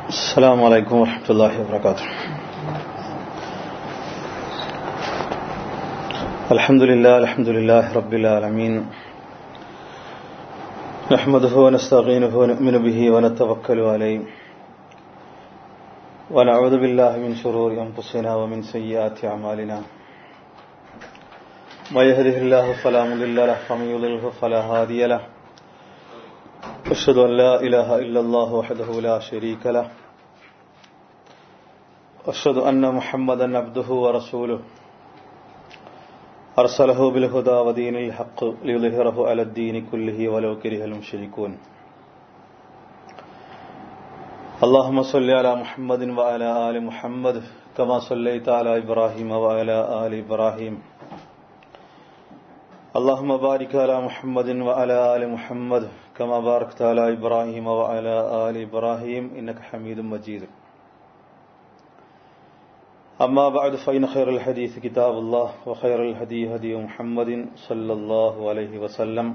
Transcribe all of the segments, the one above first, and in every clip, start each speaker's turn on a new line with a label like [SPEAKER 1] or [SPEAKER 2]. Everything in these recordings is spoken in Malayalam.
[SPEAKER 1] السلام عليكم ورحمة الله وبركاته الحمد لله الحمد لله رب العالمين نحمده ونستعينه ونؤمن به ونتوكل عليه ونعوذ بالله من شرور أنفسنا ومن سيئات أعمالنا ما يهده الله فلا مضل له ومن يضلله فلا هادي له أشهد أن لا إله إلا الله وحده لا شريك له أشهد أن محمدا عبده ورسوله أرسله بالهدى ودين الحق ليظهره على الدين كله ولو كره المشركون اللهم صل على محمد وعلى آل محمد كما صليت على إبراهيم وعلى آل إبراهيم اللهم بارك على محمد وعلى آل محمد كما باركت على إبراهيم وعلى آل إبراهيم إنك حميد مجيد أما بعد فإن خير الحديث كتاب الله وخير الهدي هدي محمد صلى الله عليه وسلم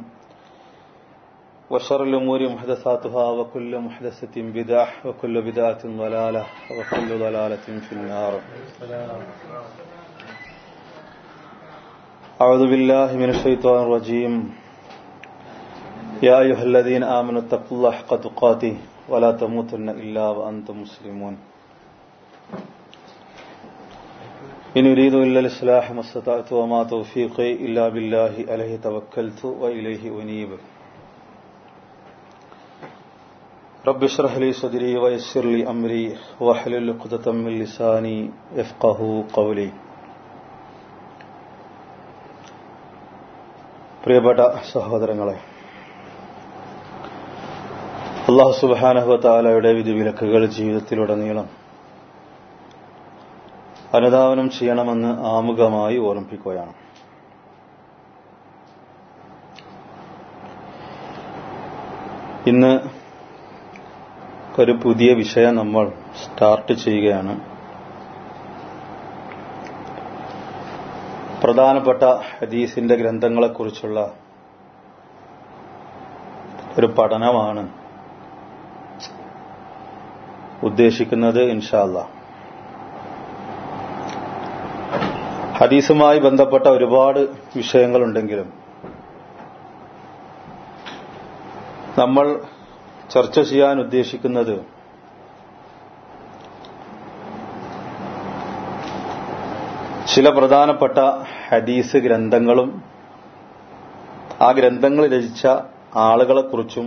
[SPEAKER 1] وشر الأمور محدثاتها وكل محدثة بدعة وكل بدعة ضلالة وكل ضلالة في النار أعوذ بالله من الشيطان الرجيم يا أيها الذين آمنوا اتقوا الله حق تقاته ولا تموتن إلا وأنتم مسلمون إن أريد إلا الإصلاح ما استطعت وما توفيقي إلا بالله عليه توكلت وإليه أنيب رب اشرح لي صدري ويسر لي أمري واحلل عقدة من لساني يفقه قولي പ്രിയപ്പെട്ട സഹോദരങ്ങളെ അള്ളാഹു സുബാനഹുത്താലയുടെ വിധിവിലക്കുകൾ ജീവിതത്തിലുടനീളം അനുധാവനം ചെയ്യണമെന്ന് ആമുഖമായി ഓർമ്മിപ്പിക്കുകയാണ് ഇന്ന് ഒരു പുതിയ വിഷയം നമ്മൾ സ്റ്റാർട്ട് ചെയ്യുകയാണ് പ്രധാനപ്പെട്ട ഹദീസിന്റെ ഗ്രന്ഥങ്ങളെക്കുറിച്ചുള്ള ഒരു പഠനമാണ് ഉദ്ദേശിക്കുന്നത് ഇൻഷാല്ല ഹദീസുമായി ബന്ധപ്പെട്ട ഒരുപാട് വിഷയങ്ങളുണ്ടെങ്കിലും നമ്മൾ ചർച്ച ചെയ്യാൻ ഉദ്ദേശിക്കുന്നത് ചില പ്രധാനപ്പെട്ട ഹദീസ് ഗ്രന്ഥങ്ങളും ആ ഗ്രന്ഥങ്ങൾ രചിച്ച ആളുകളെക്കുറിച്ചും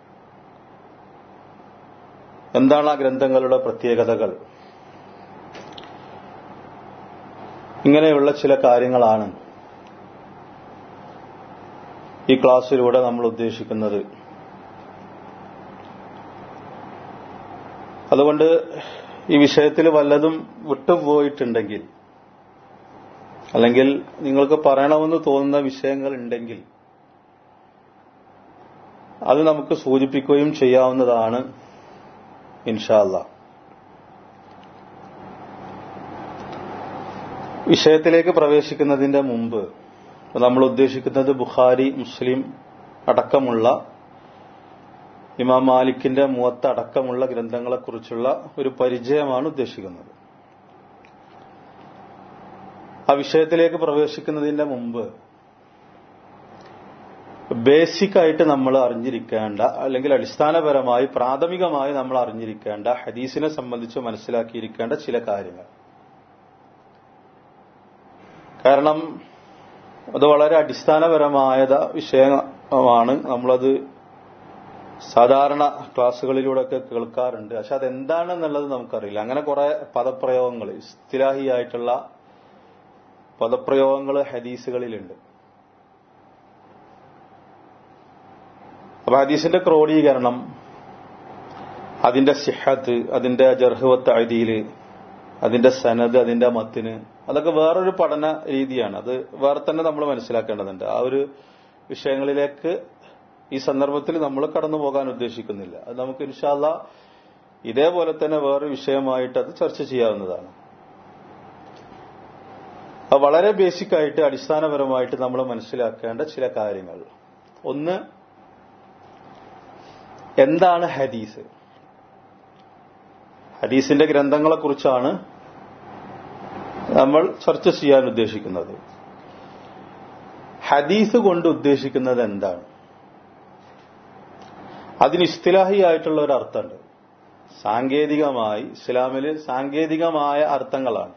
[SPEAKER 1] എന്താണ് ആ ഗ്രന്ഥങ്ങളുടെ പ്രത്യേകതകൾ ഇങ്ങനെയുള്ള ചില കാര്യങ്ങളാണ് ഈ ക്ലാസ്സിലൂടെ നമ്മൾ ഉദ്ദേശിക്കുന്നത് അതുകൊണ്ട് ഈ വിഷയത്തിൽ വല്ലതും വിട്ടുപോയിട്ടുണ്ടെങ്കിൽ അല്ലെങ്കിൽ നിങ്ങൾക്ക് പറയണമെന്ന് തോന്നുന്ന വിഷയങ്ങൾ ഉണ്ടെങ്കിൽ അത് നമുക്ക് സൂചിപ്പിക്കുകയും ചെയ്യാവുന്നതാണ് ഇൻഷാല്ല വിഷയത്തിലേക്ക് പ്രവേശിക്കുന്നതിന്റെ മുമ്പ് നമ്മൾ ഉദ്ദേശിക്കുന്നത് ബുഖാരി മുസ്ലിം അടക്കമുള്ള ഇമാം മാലിക്കിന്റെ മുഖത്ത് അടക്കമുള്ള ഗ്രന്ഥങ്ങളെക്കുറിച്ചുള്ള ഒരു പരിചയമാണ് ഉദ്ദേശിക്കുന്നത് ആ വിഷയത്തിലേക്ക് പ്രവേശിക്കുന്നതിന്റെ മുമ്പ് ബേസിക് ആയിട്ട് നമ്മൾ അറിഞ്ഞിരിക്കേണ്ട അല്ലെങ്കിൽ അടിസ്ഥാനപരമായി പ്രാഥമികമായി നമ്മൾ അറിഞ്ഞിരിക്കേണ്ട ഹദീസിനെ സംബന്ധിച്ച് മനസ്സിലാക്കിയിരിക്കേണ്ട ചില കാര്യങ്ങൾ കാരണം അത് വളരെ അടിസ്ഥാനപരമായ വിഷയമാണ് നമ്മളത് സാധാരണ ക്ലാസ്സുകളിലൂടെയൊക്കെ കേൾക്കാറുണ്ട് പക്ഷെ അതെന്താണെന്നുള്ളത് നമുക്കറിയില്ല അങ്ങനെ കുറെ പദപ്രയോഗങ്ങൾ സ്ഥിരാഹിയായിട്ടുള്ള പദപ്രയോഗങ്ങൾ ഹദീസുകളിലുണ്ട് അപ്പൊ ഹദീസിന്റെ ക്രോഡീകരണം അതിന്റെ സിഹത്ത് അതിന്റെ ജർഹുവത്ത് അഴിതിയില് അതിന്റെ സനത് അതിന്റെ മത്തിന് അതൊക്കെ വേറൊരു പഠന രീതിയാണ് അത് വേറെ തന്നെ നമ്മൾ മനസ്സിലാക്കേണ്ടതുണ്ട് ആ ഒരു വിഷയങ്ങളിലേക്ക് ഈ സന്ദർഭത്തിൽ നമ്മൾ കടന്നു പോകാൻ ഉദ്ദേശിക്കുന്നില്ല അത് നമുക്ക് ഇൻഷാല്ല ഇതേപോലെ തന്നെ വേറൊരു വിഷയമായിട്ട് അത് ചർച്ച ചെയ്യാവുന്നതാണ് വളരെ ബേസിക് ആയിട്ട് അടിസ്ഥാനപരമായിട്ട് നമ്മൾ മനസ്സിലാക്കേണ്ട ചില കാര്യങ്ങൾ ഒന്ന് എന്താണ് ഹദീസ് ഹദീസിന്റെ ഗ്രന്ഥങ്ങളെക്കുറിച്ചാണ് നമ്മൾ ചർച്ച ചെയ്യാൻ ഉദ്ദേശിക്കുന്നത് ഹദീസ് കൊണ്ട് ഉദ്ദേശിക്കുന്നത് എന്താണ് അതിന് ഇസ്തിലാഹിയായിട്ടുള്ള ഒരു അർത്ഥമുണ്ട് സാങ്കേതികമായി ഇസ്ലാമിൽ സാങ്കേതികമായ അർത്ഥങ്ങളാണ്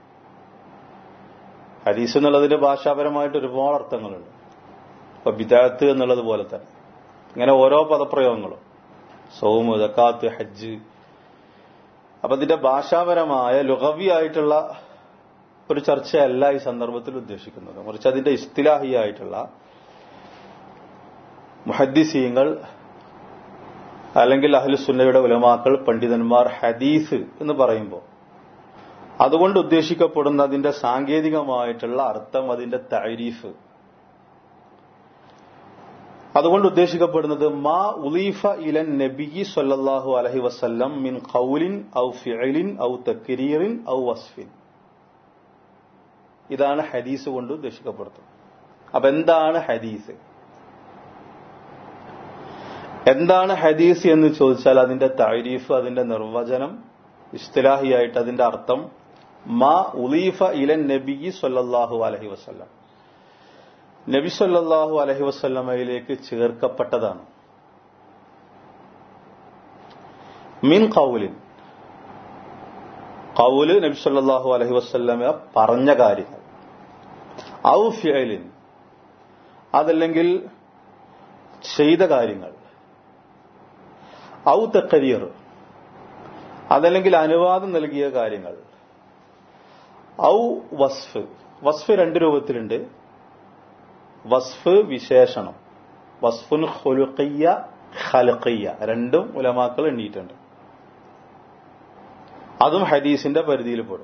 [SPEAKER 1] ഹദീസ് എന്നുള്ളതിന് ഭാഷാപരമായിട്ട് ഒരുപാട് അർത്ഥങ്ങളുണ്ട് ഇപ്പൊ ബിദാത്ത് എന്നുള്ളത് പോലെ തന്നെ ഇങ്ങനെ ഓരോ പദപ്രയോഗങ്ങളും സൗമ് ദക്കാത്ത് ഹജ്ജ് അപ്പൊ ഇതിന്റെ ഭാഷാപരമായ ലുഹവിയായിട്ടുള്ള ഒരു ചർച്ചയല്ല ഈ സന്ദർഭത്തിൽ ഉദ്ദേശിക്കുന്നത് മറിച്ച് അതിന്റെ ഇസ്തിലാഹിയായിട്ടുള്ള മുഹദ്ദിസീങ്ങൾ അല്ലെങ്കിൽ അഹ്ലുസുന്നയുടെ ഉലമാക്കൾ പണ്ഡിതന്മാർ ഹദീസ് എന്ന് പറയുമ്പോൾ അതുകൊണ്ട് ഉദ്ദേശിക്കപ്പെടുന്ന അതിന്റെ സാങ്കേതികമായിട്ടുള്ള അർത്ഥം അതിന്റെ താരീഫ് അതുകൊണ്ട് ഉദ്ദേശിക്കപ്പെടുന്നത് മാ ഉലീഫ ഇലൻ നബി സല്ലല്ലാഹു അലഹി വസല്ലം മിൻ ഖൗലിൻ ഔ ഫിഅലിൻ ഔ തക്രീറിൻ ഔ വസ്ഫിൻ ഇതാണ് ഹദീസ് കൊണ്ട് ഉദ്ദേശിക്കപ്പെടുന്നത് അപ്പൊ എന്താണ് ഹദീസ് എന്താണ് ഹദീസ് എന്ന് ചോദിച്ചാൽ അതിന്റെ താരീഫ് അതിന്റെ നിർവചനം ഇസ്തിലാഹിയായിട്ട് അതിന്റെ അർത്ഥം മാ ഉലീഫ ഇലൻ നബി സല്ലല്ലാഹു അലഹി വസല്ലം നബി സല്ലല്ലാഹു അലഹി വസല്ലമയിലേക്ക് ചേർക്കപ്പെട്ടതാണ് മിൻ കൗലിൻ കൗല് നബി സല്ലല്ലാഹു അലഹി വസല്ലമ പറഞ്ഞ കാര്യങ്ങൾ ഔ ഫിയലിൻ അതല്ലെങ്കിൽ ചെയ്ത കാര്യങ്ങൾ ഔ തക്കരിയർ അതല്ലെങ്കിൽ അനുവാദം നൽകിയ കാര്യങ്ങൾ ഔ വസ്ഫ് വസ്ഫ് രണ്ട് രൂപത്തിലുണ്ട് വസ്ഫ് വിശേഷണം വസ്ഫുൻ ഹുലുഖയ്യ ഖലഖയ്യ രണ്ടും ഉലമാക്കൾ എണ്ണീയിട്ടുണ്ട് അതും ഹദീസിന്റെ പരിധിയിൽ പെടും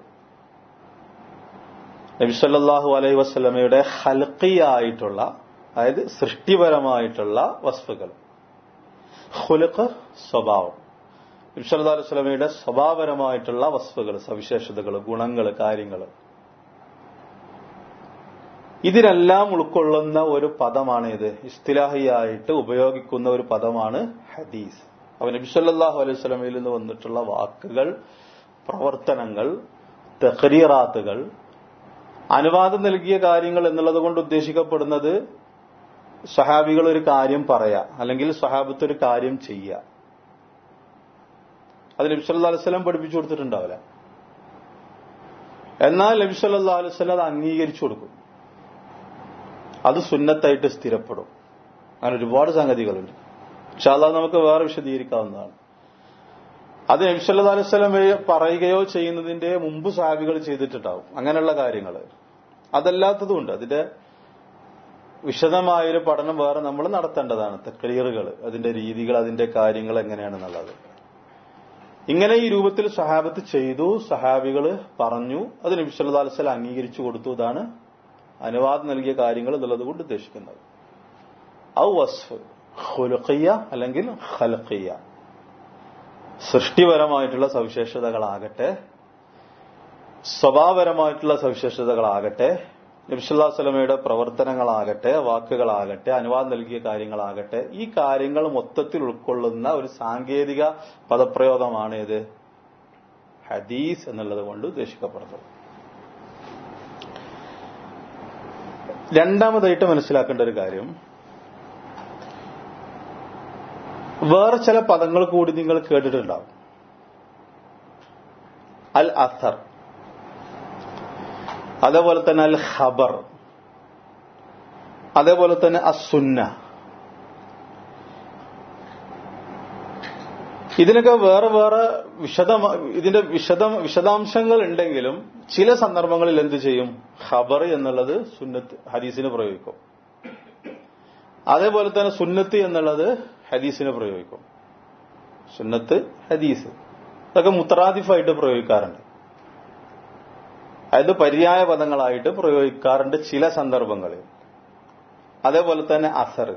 [SPEAKER 1] നബിസല്ലാഹു അലൈഹി വസ്ലമയുടെ ഹൽക്കിയായിട്ടുള്ള അതായത് സൃഷ്ടിപരമായിട്ടുള്ള വസ്ഫുകൾ ഹുലുഖ് സ്വഭാവം നബിസല്ലാ അലൈഹി വസ്ലമയുടെ സ്വഭാവപരമായിട്ടുള്ള വസ്ഫുകൾ സവിശേഷതകൾ ഗുണങ്ങൾ കാര്യങ്ങൾ ഇതിനെല്ലാം ഉൾക്കൊള്ളുന്ന ഒരു പദമാണ് ഇത് ഇസ്തിലാഹിയായിട്ട് ഉപയോഗിക്കുന്ന ഒരു പദമാണ് ഹദീസ് അവൻ നബിസല്ലാഹു അലൈഹി സ്വലമയിൽ നിന്ന് വന്നിട്ടുള്ള വാക്കുകൾ പ്രവർത്തനങ്ങൾ തെഹരീറാത്തുകൾ അനുവാദം നൽകിയ കാര്യങ്ങൾ എന്നുള്ളത് കൊണ്ട് ഉദ്ദേശിക്കപ്പെടുന്നത് സഹാബികൾ ഒരു കാര്യം പറയാ അല്ലെങ്കിൽ സഹാബത്ത് ഒരു കാര്യം ചെയ്യുക അത് നബി സല്ലാ അലുവലം പഠിപ്പിച്ചു കൊടുത്തിട്ടുണ്ടാവില്ല എന്നാൽ നബി സല്ലാ അലുവലം അത് അംഗീകരിച്ചു കൊടുക്കും അത് സുന്നത്തായിട്ട് സ്ഥിരപ്പെടും അങ്ങനെ ഒരുപാട് സംഗതികളുണ്ട് പക്ഷെ അത് നമുക്ക് വേറെ വിശദീകരിക്കാവുന്നതാണ് അത് നബിസല്ലാ അലൈവല്ലം പറയുകയോ ചെയ്യുന്നതിന്റെ മുമ്പ് സാഹിബികൾ ചെയ്തിട്ടുണ്ടാവും അങ്ങനെയുള്ള കാര്യങ്ങൾ അതല്ലാത്തതുണ്ട് അതിന്റെ വിശദമായൊരു പഠനം വേറെ നമ്മൾ നടത്തേണ്ടതാണ് തെക്ലിയറുകൾ അതിന്റെ രീതികൾ അതിന്റെ കാര്യങ്ങൾ എങ്ങനെയാണെന്നുള്ളത് ഇങ്ങനെ ഈ രൂപത്തിൽ സഹാബത്ത് ചെയ്തു സഹാബികൾ പറഞ്ഞു അത് നബിസല്ലാ അലൈവല്ലം അംഗീകരിച്ചു കൊടുത്തു ഇതാണ് അനുവാദം നൽകിയ കാര്യങ്ങൾ എന്നുള്ളത് കൊണ്ട് ഉദ്ദേശിക്കുന്നത് ഔ വസ്ഫ് ഹുലുഖയ്യ അല്ലെങ്കിൽ ഖൽഖയ്യ സൃഷ്ടിപരമായിട്ടുള്ള സവിശേഷതകളാകട്ടെ സ്വഭാവപരമായിട്ടുള്ള സവിശേഷതകളാകട്ടെ നബ്സുല്ലാ സ്വലമയുടെ പ്രവർത്തനങ്ങളാകട്ടെ വാക്കുകളാകട്ടെ അനുവാദം നൽകിയ കാര്യങ്ങളാകട്ടെ ഈ കാര്യങ്ങൾ മൊത്തത്തിൽ ഉൾക്കൊള്ളുന്ന ഒരു സാങ്കേതിക പദപ്രയോഗമാണ് ഇത് ഹദീസ് എന്നുള്ളത് കൊണ്ട് ഉദ്ദേശിക്കപ്പെടുന്നത് രണ്ടാമതായിട്ട് മനസ്സിലാക്കേണ്ട ഒരു കാര്യം വേറെ ചില പദങ്ങൾ കൂടി നിങ്ങൾ കേട്ടിട്ടുണ്ടാവും അൽ അസർ അതേപോലെ തന്നെ അൽ ഖബർ അതേപോലെ തന്നെ അസുന്ന ഇതിനൊക്കെ വേറെ വേറെ വിശദ ഇതിന്റെ വിശദ വിശദാംശങ്ങൾ ഉണ്ടെങ്കിലും ചില സന്ദർഭങ്ങളിൽ എന്ത് ചെയ്യും ഖബർ എന്നുള്ളത് സുന്നത്ത് ഹദീസിന് പ്രയോഗിക്കും അതേപോലെ തന്നെ സുന്നത്ത് എന്നുള്ളത് ഹദീസിന് പ്രയോഗിക്കും സുന്നത്ത് ഹദീസ് ഇതൊക്കെ മുത്തറാദിഫായിട്ട് പ്രയോഗിക്കാറുണ്ട് അതായത് പര്യായ പദങ്ങളായിട്ട് പ്രയോഗിക്കാറുണ്ട് ചില സന്ദർഭങ്ങളിൽ അതേപോലെ തന്നെ അസർ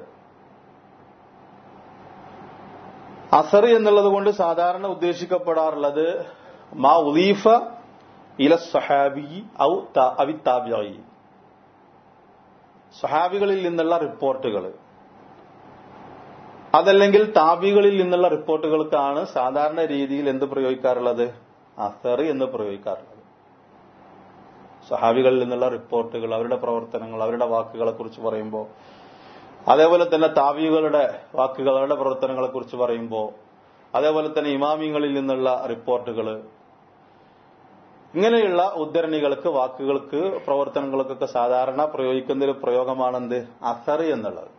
[SPEAKER 1] അസർ എന്നുള്ളത് കൊണ്ട് സാധാരണ ഉദ്ദേശിക്കപ്പെടാറുള്ളത് മാ ഉലീഫ ഇല സഹാബി ഔ അവി താബിയായി സഹാബികളിൽ നിന്നുള്ള റിപ്പോർട്ടുകൾ അതല്ലെങ്കിൽ താബികളിൽ നിന്നുള്ള റിപ്പോർട്ടുകൾക്കാണ് സാധാരണ രീതിയിൽ എന്ത് പ്രയോഗിക്കാറുള്ളത് അസർ എന്ന് പ്രയോഗിക്കാറുള്ളത് സഹാബികളിൽ നിന്നുള്ള റിപ്പോർട്ടുകൾ അവരുടെ പ്രവർത്തനങ്ങൾ അവരുടെ വാക്കുകളെ കുറിച്ച് പറയുമ്പോൾ അതേപോലെ തന്നെ താവികളുടെ വാക്കുകൾ അവരുടെ പ്രവർത്തനങ്ങളെ കുറിച്ച് പറയുമ്പോൾ അതേപോലെ തന്നെ ഇമാമിങ്ങളിൽ നിന്നുള്ള റിപ്പോർട്ടുകൾ ഇങ്ങനെയുള്ള ഉദ്ധരണികൾക്ക് വാക്കുകൾക്ക് പ്രവർത്തനങ്ങൾക്കൊക്കെ സാധാരണ പ്രയോഗിക്കുന്ന ഒരു പ്രയോഗമാണെന്ത് അസർ എന്നുള്ളത്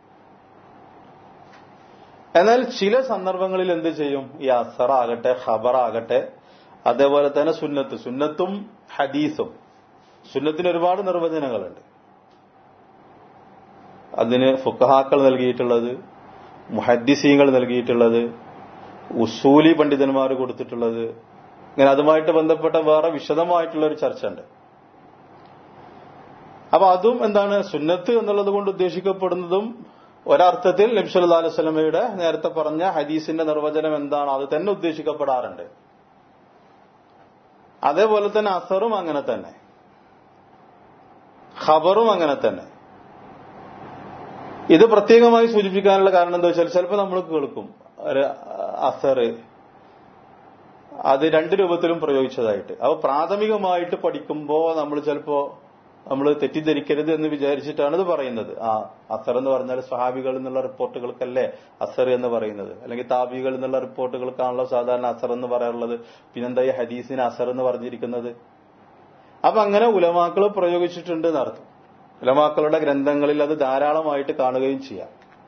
[SPEAKER 1] എന്നാൽ ചില സന്ദർഭങ്ങളിൽ എന്ത് ചെയ്യും ഈ അസർ ആകട്ടെ ഖബർ ആകട്ടെ അതേപോലെ തന്നെ സുന്നത്ത് സുന്നത്തും ഹദീസും സുന്നത്തിന് ഒരുപാട് നിർവചനങ്ങളുണ്ട് അതിന് ഫുക്കഹാക്കൾ നൽകിയിട്ടുള്ളത് മുഹദ്ദിസീങ്ങൾ നൽകിയിട്ടുള്ളത് ഉസൂലി പണ്ഡിതന്മാർ കൊടുത്തിട്ടുള്ളത് ഇങ്ങനെ അതുമായിട്ട് ബന്ധപ്പെട്ട വേറെ വിശദമായിട്ടുള്ള ഒരു ചർച്ച ഉണ്ട് അപ്പൊ അതും എന്താണ് സുന്നത്ത് എന്നുള്ളത് കൊണ്ട് ഉദ്ദേശിക്കപ്പെടുന്നതും ഒരർത്ഥത്തിൽ നബ്സല്ലാ അലൈഹി സ്വലമയുടെ നേരത്തെ പറഞ്ഞ ഹദീസിന്റെ നിർവചനം എന്താണ് അത് തന്നെ ഉദ്ദേശിക്കപ്പെടാറുണ്ട് അതേപോലെ തന്നെ അസറും അങ്ങനെ തന്നെ ഖബറും അങ്ങനെ തന്നെ ഇത് പ്രത്യേകമായി സൂചിപ്പിക്കാനുള്ള കാരണം എന്താ വെച്ചാൽ ചിലപ്പോൾ നമ്മൾ കേൾക്കും ഒരു അസർ അത് രണ്ട് രൂപത്തിലും പ്രയോഗിച്ചതായിട്ട് അപ്പൊ പ്രാഥമികമായിട്ട് പഠിക്കുമ്പോൾ നമ്മൾ ചിലപ്പോ നമ്മൾ തെറ്റിദ്ധരിക്കരുത് എന്ന് വിചാരിച്ചിട്ടാണ് ഇത് പറയുന്നത് ആ അസർ എന്ന് പറഞ്ഞാൽ സ്വഹാബികൾ എന്നുള്ള റിപ്പോർട്ടുകൾക്കല്ലേ അസർ എന്ന് പറയുന്നത് അല്ലെങ്കിൽ താബികൾ എന്നുള്ള റിപ്പോർട്ടുകൾക്കാണല്ലോ സാധാരണ അസർ എന്ന് പറയാറുള്ളത് പിന്നെന്താ ഈ ഹദീസിന് അസർ എന്ന് പറഞ്ഞിരിക്കുന്നത് അപ്പൊ അങ്ങനെ ഉലമാക്കൾ പ്രയോഗിച്ചിട്ടുണ്ട് എന്നർത്ഥം ഉലമാക്കളുടെ ഗ്രന്ഥങ്ങളിൽ അത് ധാരാളമായിട്ട് കാണുകയും ചെയ്യാം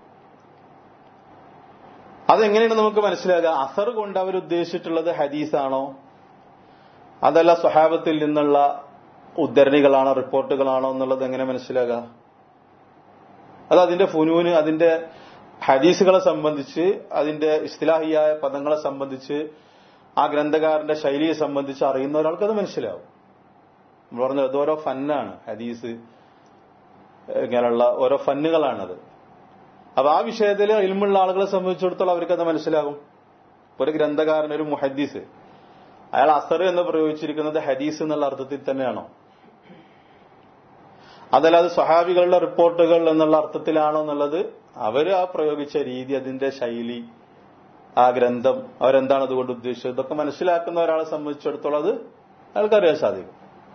[SPEAKER 1] അതെങ്ങനെയാണ് നമുക്ക് മനസ്സിലാകുക അസർ കൊണ്ട് അവർ ഉദ്ദേശിച്ചിട്ടുള്ളത് ഹദീസാണോ അതല്ല സ്വഹാബത്തിൽ നിന്നുള്ള ഉദ്ധരണികളാണോ റിപ്പോർട്ടുകളാണോ എന്നുള്ളത് എങ്ങനെ മനസ്സിലാകുക അത് അതിന്റെ ഫുനൂന് അതിന്റെ ഹദീസുകളെ സംബന്ധിച്ച് അതിന്റെ ഇസ്തിലാഹിയായ പദങ്ങളെ സംബന്ധിച്ച് ആ ഗ്രന്ഥകാരന്റെ ശൈലിയെ സംബന്ധിച്ച് അറിയുന്ന ഒരാൾക്ക് അത് മനസ്സിലാവും നമ്മൾ പറഞ്ഞത് അത് ഓരോ ഫന്നാണ് ഹദീസ് ഇങ്ങനെയുള്ള ഓരോ ഫന്നുകളാണത് അപ്പൊ ആ വിഷയത്തിൽ ഇൽമുള്ള ആളുകളെ സംബന്ധിച്ചിടത്തോളം അവർക്കത് മനസ്സിലാകും ഒരു ഗ്രന്ഥകാരൻ ഒരു മുഹദ്ദീസ് അയാൾ അസർ എന്ന് പ്രയോഗിച്ചിരിക്കുന്നത് ഹദീസ് എന്നുള്ള അർത്ഥത്തിൽ തന്നെയാണോ അതല്ലാതെ സ്വഹാബികളുടെ റിപ്പോർട്ടുകൾ എന്നുള്ള അർത്ഥത്തിലാണോ എന്നുള്ളത് അവർ ആ പ്രയോഗിച്ച രീതി അതിന്റെ ശൈലി ആ ഗ്രന്ഥം അവരെന്താണ് അതുകൊണ്ട് ഉദ്ദേശിച്ചത് ഇതൊക്കെ മനസ്സിലാക്കുന്ന ഒരാളെ സംബന്ധിച്ചിടത്തോളം അത് അയാൾക്കറിയാൻ സാധിക്കും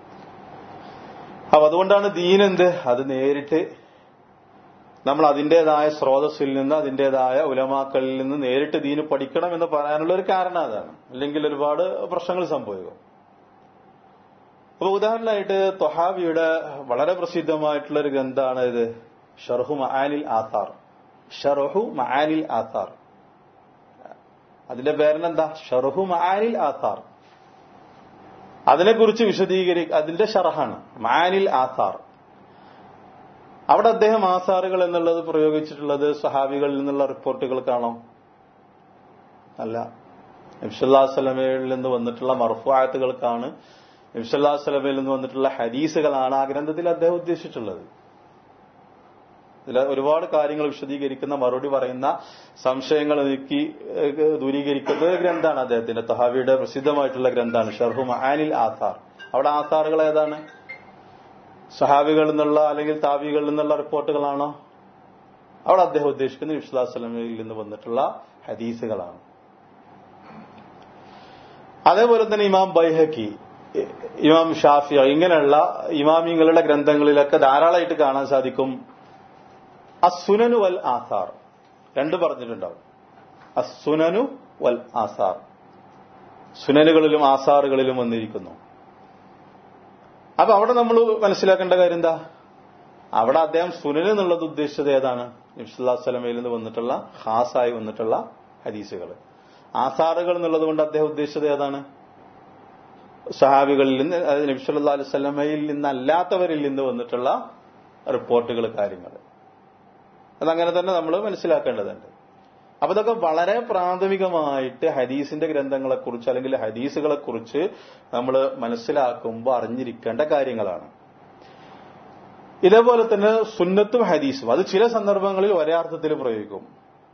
[SPEAKER 1] അപ്പൊ അതുകൊണ്ടാണ് ദീൻ എന്ത് അത് നേരിട്ട് നമ്മൾ അതിന്റേതായ സ്രോതസ്സിൽ നിന്ന് അതിന്റേതായ ഉലമാക്കളിൽ നിന്ന് നേരിട്ട് ദീന് പഠിക്കണം എന്ന് പറയാനുള്ള ഒരു കാരണം അതാണ് അല്ലെങ്കിൽ ഒരുപാട് പ്രശ്നങ്ങൾ സംഭവിക്കും അപ്പൊ ഉദാഹരണമായിട്ട് തൊഹാബിയുടെ വളരെ പ്രസിദ്ധമായിട്ടുള്ള ഒരു ഗ്രന്ഥമാണ് ഇത് ഷർഹു മഹാനിൽ ആസാർ ഷർഹു മഹാനിൽ ആസാർ അതിന്റെ പേരെന്താ ഷർഹു മഹാനിൽ ആസാർ അതിനെക്കുറിച്ച് വിശദീകരി അതിന്റെ ഷറഹാണ് മാനിൽ ആസാർ അവിടെ അദ്ദേഹം ആസാറുകൾ എന്നുള്ളത് പ്രയോഗിച്ചിട്ടുള്ളത് സഹാബികളിൽ നിന്നുള്ള റിപ്പോർട്ടുകൾക്കാണോ അല്ല നബ്സല്ലാ സ്വലമയിൽ നിന്ന് വന്നിട്ടുള്ള മർഫുആത്തുകൾക്കാണ് നബ്സല്ലാ സ്വലമയിൽ നിന്ന് വന്നിട്ടുള്ള ഹദീസുകളാണ് ആ ഗ്രന്ഥത്തിൽ അദ്ദേഹം ഉദ്ദേശിച്ചിട്ടുള്ളത് ഇതിൽ ഒരുപാട് കാര്യങ്ങൾ വിശദീകരിക്കുന്ന മറുപടി പറയുന്ന സംശയങ്ങൾ നീക്കി ദൂരീകരിക്കുന്ന ഗ്രന്ഥമാണ് അദ്ദേഹത്തിന്റെ തഹാവിയുടെ പ്രസിദ്ധമായിട്ടുള്ള ഗ്രന്ഥമാണ് ഷർഹു മഹാനിൽ ആസാർ അവിടെ ആസാറുകൾ ഏതാണ് സഹാബികളിൽ നിന്നുള്ള അല്ലെങ്കിൽ താബികളിൽ നിന്നുള്ള റിപ്പോർട്ടുകളാണോ അവിടെ അദ്ദേഹം ഉദ്ദേശിക്കുന്നത് വിശ്വാസലമയിൽ നിന്ന് വന്നിട്ടുള്ള ഹദീസുകളാണ് അതേപോലെ തന്നെ ഇമാം ബൈഹക്കി ഇമാം ഷാഫിയ ഇങ്ങനെയുള്ള ഇമാമിങ്ങളുടെ ഗ്രന്ഥങ്ങളിലൊക്കെ ധാരാളമായിട്ട് കാണാൻ സാധിക്കും അസുനനു വൽ ആസാർ രണ്ട് പറഞ്ഞിട്ടുണ്ടാവും അസുനനു വൽ ആസാർ സുനനുകളിലും ആസാറുകളിലും വന്നിരിക്കുന്നു അപ്പൊ അവിടെ നമ്മൾ മനസ്സിലാക്കേണ്ട കാര്യം എന്താ അവിടെ അദ്ദേഹം സുനൻ എന്നുള്ളത് ഉദ്ദേശിച്ചത് ഏതാണ് നബ്സുല്ലാ സ്വലമയിൽ നിന്ന് വന്നിട്ടുള്ള ഹാസായി വന്നിട്ടുള്ള ഹദീസുകൾ ആസാറുകൾ എന്നുള്ളത് കൊണ്ട് അദ്ദേഹം ഉദ്ദേശിച്ചത് ഏതാണ് സഹാബികളിൽ നിന്ന് അതായത് നബ്സുല്ലാ അലൈഹി സ്വലമയിൽ നിന്നല്ലാത്തവരിൽ നിന്ന് വന്നിട്ടുള്ള റിപ്പോർട്ടുകൾ കാര്യങ്ങൾ അതങ്ങനെ തന്നെ നമ്മൾ മനസ്സിലാക്കേണ്ടതുണ്ട് അപ്പൊ ഇതൊക്കെ വളരെ പ്രാഥമികമായിട്ട് ഹദീസിന്റെ ഗ്രന്ഥങ്ങളെ കുറിച്ച് അല്ലെങ്കിൽ ഹദീസുകളെ കുറിച്ച് നമ്മൾ മനസ്സിലാക്കുമ്പോൾ അറിഞ്ഞിരിക്കേണ്ട കാര്യങ്ങളാണ് ഇതേപോലെ തന്നെ സുന്നത്തും ഹദീസും അത് ചില സന്ദർഭങ്ങളിൽ ഒരേ അർത്ഥത്തിൽ പ്രയോഗിക്കും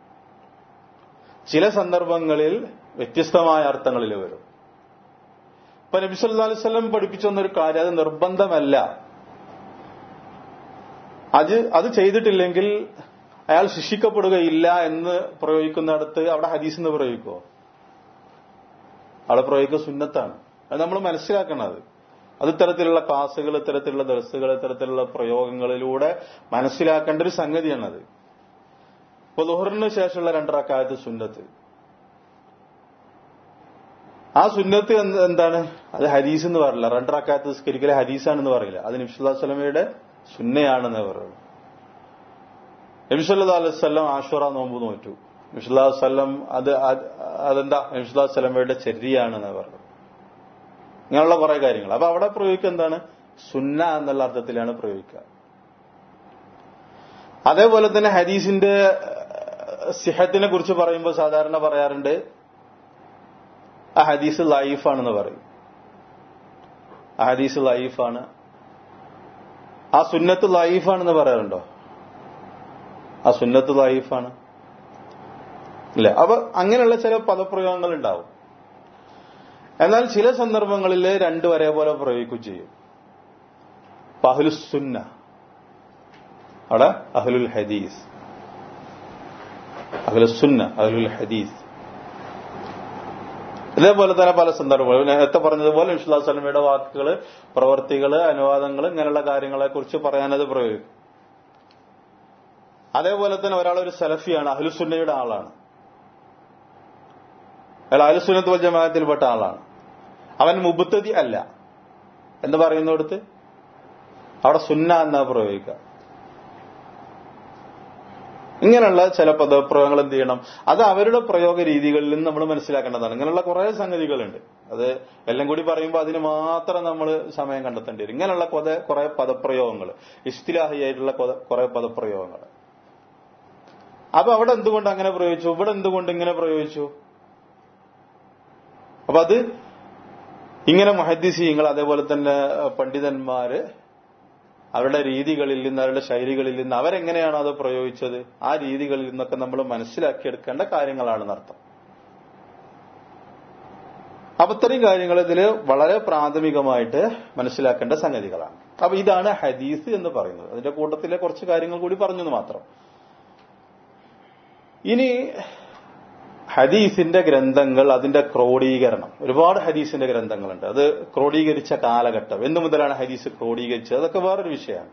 [SPEAKER 1] ചില സന്ദർഭങ്ങളിൽ വ്യത്യസ്തമായ അർത്ഥങ്ങളിൽ വരും ഇപ്പൊ നബി സല്ലല്ലാഹു അലൈഹി വസല്ലം പഠിപ്പിച്ചു തന്നൊരു കാര്യം അത് നിർബന്ധമല്ല അത് അത് ചെയ്തിട്ടില്ലെങ്കിൽ അയാൾ ശിക്ഷിക്കപ്പെടുകയില്ല എന്ന് പ്രയോഗിക്കുന്നിടത്ത് അവിടെ ഹദീസ് എന്ന് പ്രയോഗിക്കുമോ അവിടെ പ്രയോഗിക്കുക സുന്നത്താണ് അത് നമ്മൾ മനസ്സിലാക്കണത് അത് ഇത്തരത്തിലുള്ള ക്ലാസ്സുകൾ ഇത്തരത്തിലുള്ള ദർസുകൾ ഇത്തരത്തിലുള്ള പ്രയോഗങ്ങളിലൂടെ മനസ്സിലാക്കേണ്ട ഒരു സംഗതിയാണത് ഇപ്പൊ ലുഹറിന് ശേഷമുള്ള രണ്ടറക്കാലത്ത് സുന്നത്ത് ആ സുന്നത്ത് എന്ത് എന്താണ് അത് ഹരീസ് എന്ന് പറയില്ല രണ്ടറക്കാലത്ത് സ്കരിക്കലെ ഹരീസാണെന്ന് പറയില്ല അത് നബ്സുല്ലാ സ്വലമയുടെ സുന്നയാണെന്ന് പറയുള്ളൂ നബിസല്ലാ അലൈവല്ലം ആഷുറ നോമ്പ് നോറ്റു നബിസുല്ലാ വല്ലം അത് അത് അതെന്താ നബിസുല്ലാ സ്വലമയുടെ ചര്യയാണെന്ന് പറഞ്ഞു ഇങ്ങനെയുള്ള കുറെ കാര്യങ്ങൾ അപ്പൊ അവിടെ പ്രയോഗിക്കുക എന്താണ് സുന്ന എന്നുള്ള അർത്ഥത്തിലാണ് പ്രയോഗിക്കുക അതേപോലെ തന്നെ ഹദീസിന്റെ സിഹത്തിനെ കുറിച്ച് പറയുമ്പോൾ സാധാരണ പറയാറുണ്ട് ആ ഹദീസ് ലൈഫാണെന്ന് പറയും ആ ഹദീസ് ലൈഫാണ് ആ സുന്നത്ത് ലൈഫാണെന്ന് പറയാറുണ്ടോ ആ സുന്നത്ത് ലൈഫാണ് ഇല്ല അപ്പൊ അങ്ങനെയുള്ള ചില പദപ്രയോഗങ്ങൾ ഉണ്ടാവും എന്നാൽ ചില സന്ദർഭങ്ങളിൽ രണ്ടു ഒരേപോലെ പ്രയോഗിക്കുകയും ചെയ്യും അഹ്ലുസുന്ന അവിടെ അഹ്ലുൽ ഹദീസ് അഹ്ലുസുന്ന അഹ്ലുൽ ഹദീസ് ഇതേപോലെ തന്നെ പല സന്ദർഭങ്ങളും നേരത്തെ പറഞ്ഞതുപോലെ വിശ്വാസലമയുടെ വാക്കുകൾ പ്രവർത്തികൾ അനുവാദങ്ങൾ ഇങ്ങനെയുള്ള കാര്യങ്ങളെ കുറിച്ച് പറയാനത് പ്രയോഗിക്കും അതേപോലെ തന്നെ ഒരാൾ ഒരു സലഫിയാണ് അഹ്ലുസുന്നയുടെ ആളാണ് അയാൾ അഹ്ലുസുന്നത്ത് വൽ ജമാഅത്തിൽപ്പെട്ട ആളാണ് അവൻ മുബത്തതി അല്ല എന്ന് പറയുന്നിടത്ത് അവിടെ സുന്ന എന്നാ പ്രയോഗിക്കുക ഇങ്ങനെയുള്ള ചില പദപ്രയോഗങ്ങൾ എന്ത് ചെയ്യണം അത് അവരുടെ പ്രയോഗ രീതികളിൽ നിന്ന് നമ്മൾ മനസ്സിലാക്കേണ്ടതാണ് ഇങ്ങനെയുള്ള കുറെ സംഗതികളുണ്ട് അത് എല്ലാം കൂടി പറയുമ്പോൾ അതിന് മാത്രം നമ്മൾ സമയം കണ്ടെത്തേണ്ടി വരും ഇങ്ങനെയുള്ള കുറെ പദപ്രയോഗങ്ങൾ ഇസ്തിലാഹിയായിട്ടുള്ള കുറെ പദപ്രയോഗങ്ങൾ അപ്പൊ അവിടെ എന്തുകൊണ്ട് അങ്ങനെ പ്രയോഗിച്ചു ഇവിടെ എന്തുകൊണ്ട് ഇങ്ങനെ പ്രയോഗിച്ചു അപ്പൊ അത് ഇങ്ങനെ മഹദ്ദിസീങ്ങൾ അതേപോലെ തന്നെ പണ്ഡിതന്മാര് അവരുടെ രീതികളിൽ നിന്ന് അവരുടെ ശൈലികളിൽ നിന്ന് അവരെങ്ങനെയാണോ അത് പ്രയോഗിച്ചത് ആ രീതികളിൽ നിന്നൊക്കെ നമ്മൾ മനസ്സിലാക്കിയെടുക്കേണ്ട കാര്യങ്ങളാണെന്ന് അർത്ഥം അപ്പൊ ഇത്രയും കാര്യങ്ങൾ ഇതിൽ വളരെ പ്രാഥമികമായിട്ട് മനസ്സിലാക്കേണ്ട സംഗതികളാണ് അപ്പൊ ഇതാണ് ഹദീസ് എന്ന് പറയുന്നത് അതിന്റെ കൂട്ടത്തിലെ കുറച്ച് കാര്യങ്ങൾ കൂടി പറഞ്ഞെന്ന് മാത്രം ഇനി ഹദീസിന്റെ ഗ്രന്ഥങ്ങൾ അതിന്റെ ക്രോഡീകരണം ഒരുപാട് ഹദീസിന്റെ ഗ്രന്ഥങ്ങളുണ്ട് അത് ക്രോഡീകരിച്ച കാലഘട്ടം എന്നു മുതലാണ് ഹദീസ് ക്രോഡീകരിച്ചത് അതൊക്കെ വേറൊരു വിഷയമാണ്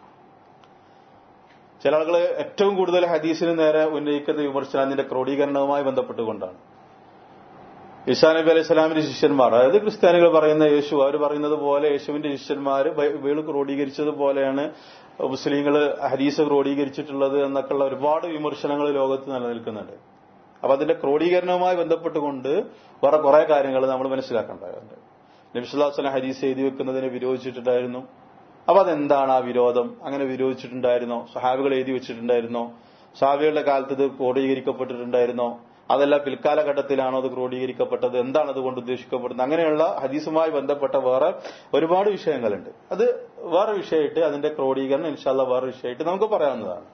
[SPEAKER 1] ചില ആളുകൾ ഏറ്റവും കൂടുതൽ ഹദീസിന് നേരെ ഉന്നയിക്കുന്ന വിമർശനം അതിന്റെ ക്രോഡീകരണവുമായി ബന്ധപ്പെട്ടുകൊണ്ടാണ് ഈസാ നബി അലൈഹി സ്വലാമിന്റെ ശിഷ്യന്മാർ അതായത് ക്രിസ്ത്യാനികൾ പറയുന്ന യേശു അവർ പറയുന്നത് പോലെ യേശുവിന്റെ ശിഷ്യന്മാർ ബൈബിൾ ക്രോഡീകരിച്ചതുപോലെയാണ് മുസ്ലിങ്ങൾ ഹദീസ് ക്രോഡീകരിച്ചിട്ടുള്ളത് എന്നൊക്കെയുള്ള ഒരുപാട് വിമർശനങ്ങൾ ലോകത്ത് നിലനിൽക്കുന്നുണ്ട് അപ്പൊ അതിന്റെ ക്രോഡീകരണവുമായി ബന്ധപ്പെട്ടുകൊണ്ട് വേറെ കുറെ കാര്യങ്ങൾ നമ്മൾ മനസ്സിലാക്കേണ്ടതുണ്ട് നബിസുല്ലാസ്ലം ഹദീസ് എഴുതി വെക്കുന്നതിനെ വിരോധിച്ചിട്ടുണ്ടായിരുന്നു അപ്പൊ അതെന്താണ് ആ വിരോധം അങ്ങനെ വിരോധിച്ചിട്ടുണ്ടായിരുന്നോ സഹാബികൾ എഴുതി വെച്ചിട്ടുണ്ടായിരുന്നോ സഹാബികളുടെ കാലത്ത് ഇത് ക്രോഡീകരിക്കപ്പെട്ടിട്ടുണ്ടായിരുന്നോ അതല്ല പിൽക്കാലഘട്ടത്തിലാണോ അത് ക്രോഡീകരിക്കപ്പെട്ടത് എന്താണ് അതുകൊണ്ട് ഉദ്ദേശിക്കപ്പെടുന്നത് അങ്ങനെയുള്ള ഹദീസുമായി ബന്ധപ്പെട്ട വേറെ ഒരുപാട് വിഷയങ്ങളുണ്ട് അത് വേറെ വിഷയമായിട്ട് അതിന്റെ ക്രോഡീകരണം ഇൻഷാല്ല വേറെ വിഷയമായിട്ട് നമുക്ക് പറയാവുന്നതാണ്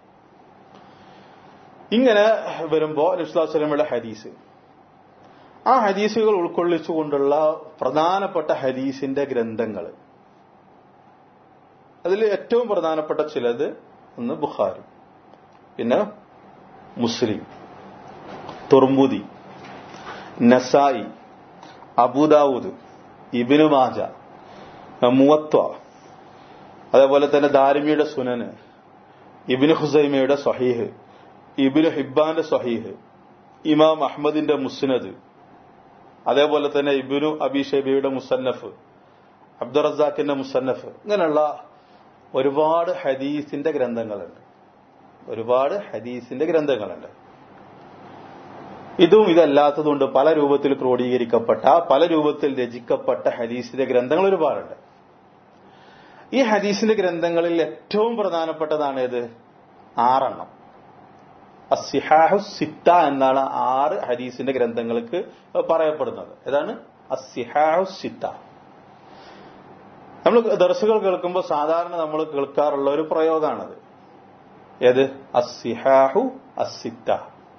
[SPEAKER 1] ഇങ്ങനെ വരുമ്പോ നബ്സുല്ലാസ്ലമയുടെ ഹദീസ് ആ ഹദീസുകൾ ഉൾക്കൊള്ളിച്ചുകൊണ്ടുള്ള പ്രധാനപ്പെട്ട ഹദീസിന്റെ ഗ്രന്ഥങ്ങൾ അതിൽ ഏറ്റവും പ്രധാനപ്പെട്ട ചിലത് ഒന്ന് ബുഖാരി പിന്നെ മുസ്ലിം തുർമുദി നസായി അബുദാവൂദ് ഇബിനു മാജ മുവത്വ അതേപോലെ തന്നെ ദാരിമിയുടെ സുനന് ഇബിന് ഹുസൈമയുടെ സഹീഹ് ഇബിന് ഹിബാന്റെ സഹീഹ് ഇമാം അഹമ്മദിന്റെ മുസ്നദ് അതേപോലെ തന്നെ ഇബിനു അബിഷബിയുടെ മുസന്നഫ് അബ്ദുറസാഖിന്റെ മുസന്നഫ് ഇങ്ങനെയുള്ള ഒരുപാട് ഹദീസിന്റെ ഗ്രന്ഥങ്ങളുണ്ട് ഒരുപാട് ഹദീസിന്റെ ഗ്രന്ഥങ്ങളുണ്ട് ഇതും ഇതല്ലാത്തതുകൊണ്ട് പല രൂപത്തിൽ ക്രോഡീകരിക്കപ്പെട്ട പല രൂപത്തിൽ രചിക്കപ്പെട്ട ഹദീസിന്റെ ഗ്രന്ഥങ്ങൾ ഒരുപാടുണ്ട് ഈ ഹദീസിന്റെ ഗ്രന്ഥങ്ങളിൽ ഏറ്റവും പ്രധാനപ്പെട്ടതാണ് ഏത് ആറെണ്ണം അസിഹാഹു സിത്ത എന്നാണ് ആറ് ഹദീസിന്റെ ഗ്രന്ഥങ്ങൾക്ക് പറയപ്പെടുന്നത് ഏതാണ് അസിഹാഹു സിത്ത നമ്മൾ ദർശകൾ കേൾക്കുമ്പോൾ സാധാരണ നമ്മൾ കേൾക്കാറുള്ള ഒരു പ്രയോഗമാണത് ഏത് അസിഹാഹു അസിത്ത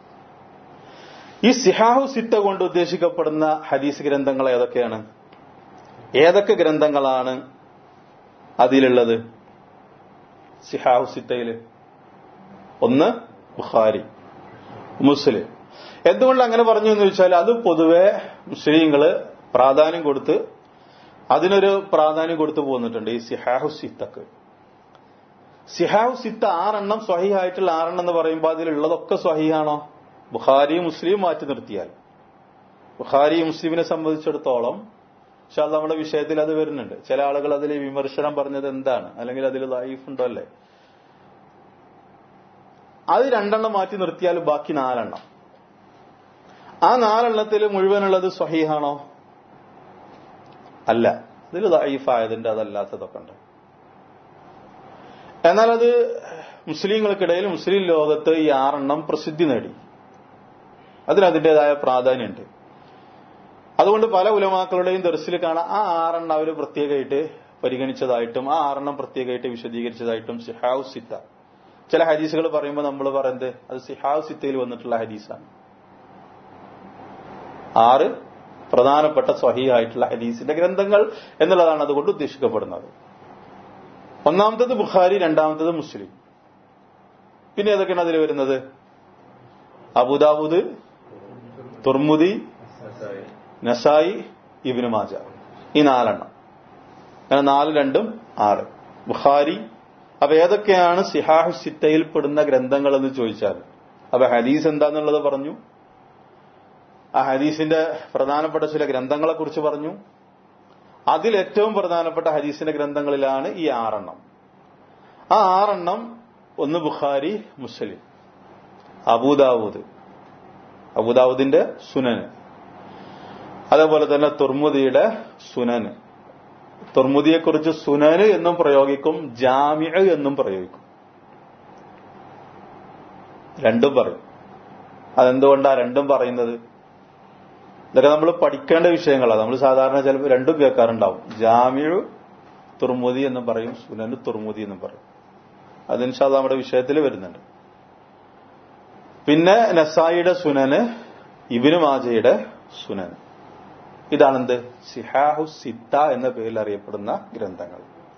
[SPEAKER 1] ഈ സിഹാഹു സിത്ത കൊണ്ട് ഉദ്ദേശിക്കപ്പെടുന്ന ഹദീസ് ഗ്രന്ഥങ്ങൾ ഏതൊക്കെയാണ് ഏതൊക്കെ ഗ്രന്ഥങ്ങളാണ് അതിലുള്ളത് സിഹാഹു സിത്തയില് ഒന്ന് ബുഖാരി മുസ്ലിം എന്തുകൊണ്ട് അങ്ങനെ പറഞ്ഞു എന്ന് ചോദിച്ചാൽ അത് പൊതുവെ മുസ്ലിങ്ങള് പ്രാധാന്യം കൊടുത്ത് അതിനൊരു പ്രാധാന്യം കൊടുത്തു പോന്നിട്ടുണ്ട് ഈ സിഹാഹു സിത്തക്ക് സിഹാഹു സിത്ത ആറെണ്ണം സ്വഹീഹായിട്ടുള്ള ആറെണ്ണം എന്ന് പറയുമ്പോൾ അതിലുള്ളതൊക്കെ സ്വഹീഹാണോ ബുഖാരി മുസ്ലിം മാറ്റി നിർത്തിയാൽ ബുഖാരി മുസ്ലിമിനെ സംബന്ധിച്ചിടത്തോളം പക്ഷെ അത് നമ്മുടെ വിഷയത്തിൽ അത് വരുന്നുണ്ട് ചില ആളുകൾ അതിൽ വിമർശനം പറഞ്ഞത് എന്താണ് അല്ലെങ്കിൽ അതിൽ ലൈഫ് ഉണ്ടോ അല്ലേ അത് രണ്ടെണ്ണം മാറ്റി നിർത്തിയാൽ ബാക്കി നാലെണ്ണം ആ നാലെണ്ണത്തിൽ മുഴുവനുള്ളത് സ്വഹീഹാണോ അല്ല ഇതിൽ ലൈഫായതിന്റെ അതല്ലാത്തതൊക്കെ ഉണ്ട് എന്നാൽ അത് മുസ്ലിങ്ങൾക്കിടയിൽ മുസ്ലിം ലോകത്ത് ഈ ആറെണ്ണം പ്രസിദ്ധി നേടി അതിന് അതിൻ്റെതായ പ്രാധാന്യമുണ്ട് അതുകൊണ്ട് പല ഉലമാക്കളുടെയും ദർശിൽ കാണാൻ ആ ആറെണ്ണം അവർ പ്രത്യേകമായിട്ട് പരിഗണിച്ചതായിട്ടും ആ ആറെണ്ണം പ്രത്യേകമായിട്ട് വിശദീകരിച്ചതായിട്ടും സിഹാവ് സിത്ത ചില ഹദീസുകൾ പറയുമ്പോൾ നമ്മൾ പറയുന്നത് അത് സിഹാവ് സിത്തയിൽ വന്നിട്ടുള്ള ഹദീസാണ് ആറ് പ്രധാനപ്പെട്ട സ്വഹീഹായിട്ടുള്ള ഹദീസിന്റെ ഗ്രന്ഥങ്ങൾ എന്നുള്ളതാണ് അതുകൊണ്ട് ഉദ്ദേശിക്കപ്പെടുന്നത് ഒന്നാമത്തത് ബുഖാരി രണ്ടാമത്തത് മുസ്ലിം പിന്നെ ഏതൊക്കെയാണ് അതിൽ വരുന്നത് അബുദാബുദ് തുർമുദി നസായി ഇബിന് മാജ ഈ നാലെണ്ണം അങ്ങനെ നാല് രണ്ടും ആറ് ബുഖാരി അപ്പൊ ഏതൊക്കെയാണ് സിഹാഹ് സിത്തയിൽ പെടുന്ന ഗ്രന്ഥങ്ങൾ എന്ന് ചോദിച്ചാൽ അപ്പൊ ഹദീസ് എന്താന്നുള്ളത് പറഞ്ഞു ആ ഹദീസിന്റെ പ്രധാനപ്പെട്ട ചില ഗ്രന്ഥങ്ങളെ കുറിച്ച് പറഞ്ഞു അതിൽ ഏറ്റവും പ്രധാനപ്പെട്ട ഹദീസിന്റെ ഗ്രന്ഥങ്ങളിലാണ് ഈ ആറെണ്ണം ആ ആറെണ്ണം ഒന്ന് ബുഖാരി മുസ്ലിം അബൂദാവൂദ് അബൂദാവൂദിന്റെ സുനന് അതേപോലെ തന്നെ തുർമുദിയുടെ സുനന് തുർമുദിയെക്കുറിച്ച് സുനന് എന്നും പ്രയോഗിക്കും ജാമ്യ എന്നും പ്രയോഗിക്കും രണ്ടും പറയും അതെന്തുകൊണ്ടാ രണ്ടും പറയുന്നത് ഇതൊക്കെ നമ്മൾ പഠിക്കേണ്ട വിഷയങ്ങളാണ് നമ്മൾ സാധാരണ ചിലപ്പോൾ രണ്ടും കേൾക്കാറുണ്ടാവും ജാമ്യു തുർമുദി എന്നും പറയും സുനന് തുർമുദി എന്നും പറയും അതിൻഷാ നമ്മുടെ വിഷയത്തിൽ വരുന്നുണ്ട് പിന്നെ നസായിയുടെ സുനന് ഇബിനു മാജയുടെ സുനന് ഇതാണെന്ത് സിഹാഹു സിത്ത എന്ന പേരിൽ അറിയപ്പെടുന്ന ഗ്രന്ഥങ്ങൾ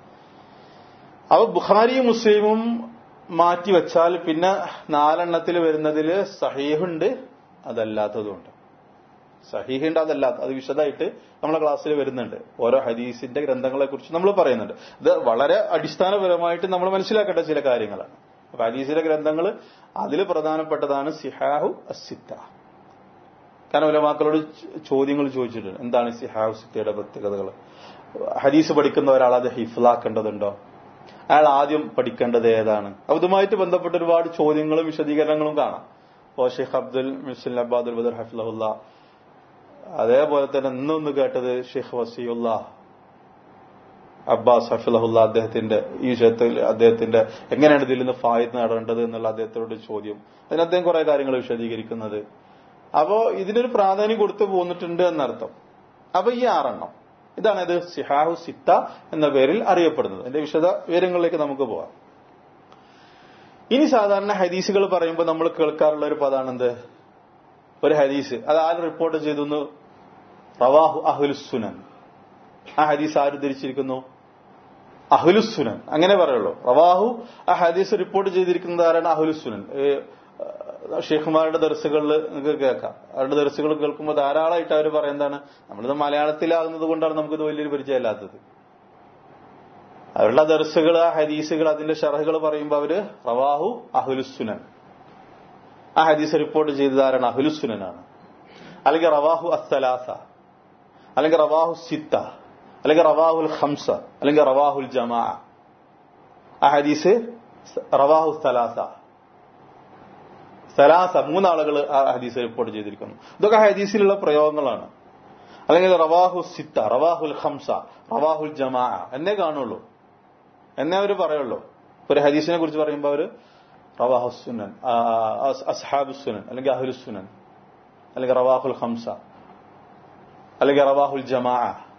[SPEAKER 1] അവ ബുഖാരിയും മുസ്ലിമും മാറ്റിവെച്ചാൽ പിന്നെ നാലെണ്ണത്തിൽ വരുന്നതിൽ സഹീഹുണ്ട് അതല്ലാത്തതുണ്ട് സഹീഹുണ്ട് അതല്ലാത്ത അത് വിശദമായിട്ട് നമ്മളെ ക്ലാസ്സിൽ വരുന്നുണ്ട് ഓരോ ഹദീസിന്റെ ഗ്രന്ഥങ്ങളെ കുറിച്ച് നമ്മൾ പറയുന്നുണ്ട് ഇത് വളരെ അടിസ്ഥാനപരമായിട്ട് നമ്മൾ മനസ്സിലാക്കേണ്ട ചില കാര്യങ്ങളാണ് അപ്പൊ ഹദീസിന്റെ ഗ്രന്ഥങ്ങൾ അതിൽ പ്രധാനപ്പെട്ടതാണ് സിഹാഹു അസിത്ത കാരണം ഉലമാക്കളോട് ചോദ്യങ്ങൾ ചോദിച്ചിട്ടുണ്ട് എന്താണ് സിഹാഹു സിത്തയുടെ പ്രത്യേകതകൾ ഹദീസ് പഠിക്കുന്ന ഒരാൾ അത് ഹിഫ്ലാക്കേണ്ടതുണ്ടോ അയാൾ ആദ്യം പഠിക്കേണ്ടത് ഏതാണ് അതുമായിട്ട് ബന്ധപ്പെട്ട ഒരുപാട് ചോദ്യങ്ങളും വിശദീകരണങ്ങളും കാണാം ഓ ഷെയ്ഖ് അബ്ദുൽ മിസ്ലിൻ അബ്ബാദുൽ ബദർ ഹഫിലുള്ള അതേപോലെ തന്നെ ഇന്നൊന്ന് കേട്ടത് ഷെയ്ഖ് വസീഉല്ല അബ്ബാസ് ഹഫിലഹുല്ല അദ്ദേഹത്തിന്റെ ഈ വിഷയത്തിൽ അദ്ദേഹത്തിന്റെ എങ്ങനെയാണ് ഇതിൽ നിന്ന് ഫായത് നേടേണ്ടത് എന്നുള്ള അദ്ദേഹത്തോട് ചോദ്യം അതിന് അദ്ദേഹം കുറെ കാര്യങ്ങൾ വിശദീകരിക്കുന്നത് അപ്പോ ഇതിനൊരു പ്രാധാന്യം കൊടുത്തു പോന്നിട്ടുണ്ട് എന്നർത്ഥം അപ്പൊ ഈ ആറെണ്ണം ഇതാണ് ഇത് സിഹാഹു സിത്ത എന്ന പേരിൽ അറിയപ്പെടുന്നത് അതിന്റെ വിശദ വിവരങ്ങളിലേക്ക് നമുക്ക് പോവാം ഇനി സാധാരണ ഹദീസുകൾ പറയുമ്പോൾ നമ്മൾ കേൾക്കാറുള്ള ഒരു പദമാണ് എന്ത് ഒരു ഹദീസ് അത് ആര് റിപ്പോർട്ട് ചെയ്തു റവാഹു അഹുലുസുനൻ ആ ഹദീസ് ആര് ധരിച്ചിരിക്കുന്നു അഹുലുസുനൻ അങ്ങനെ പറയുള്ളൂ റവാഹു ആ ഹദീസ് റിപ്പോർട്ട് ചെയ്തിരിക്കുന്നത് ആരാണ് അഹുലുസുനൻ ഷെയ്ഖുമാരുടെ ദർസുകളിൽ നിങ്ങൾക്ക് കേൾക്കാം അവരുടെ ദർസുകൾ കേൾക്കുമ്പോൾ ധാരാളമായിട്ട് അവർ പറയുന്നതാണ് നമ്മളിത് മലയാളത്തിലാകുന്നത് കൊണ്ടാണ് നമുക്കിത് വലിയൊരു പരിചയമില്ലാത്തത് അവരുടെ ദർസുകൾ ആ ഹദീസുകൾ അതിന്റെ ഷറഹുകൾ പറയുമ്പോൾ അവര് റവാഹു അഹുലുസുനൻ ആ ഹദീസ് റിപ്പോർട്ട് ചെയ്തത് ആരാണ് അഹുലുസുനനാണ് അല്ലെങ്കിൽ റവാഹു അസ്സലാസ അല്ലെങ്കിൽ റവാഹു സിത്ത അല്ലെങ്കിൽ റവാഹുൽ ഹംസ അല്ലെങ്കിൽ റവാഹുൽ ജമാ ആ ഹദീസ് റവാഹു സലാസ സലാസ മൂന്നാളുകൾ ആ ഹദീസ് റിപ്പോർട്ട് ചെയ്തിരിക്കുന്നു ഇതൊക്കെ ഹദീസിലുള്ള പ്രയോഗങ്ങളാണ് അല്ലെങ്കിൽ റവാഹു സിത്ത റവാഹുൽ ഹംസ റവാഹുൽ ജമാ എന്നേ കാണുള്ളൂ എന്നേ അവർ പറയുള്ളൂ ഒരു ഹദീസിനെ കുറിച്ച് പറയുമ്പോൾ അവർ റവാഹു സുനൻ അസ്ഹാബു സുനൻ അല്ലെങ്കിൽ അഹുൽ സുനൻ അല്ലെങ്കിൽ റവാഹുൽ ഹംസ അല്ലെങ്കിൽ റവാഹുൽ ജമാ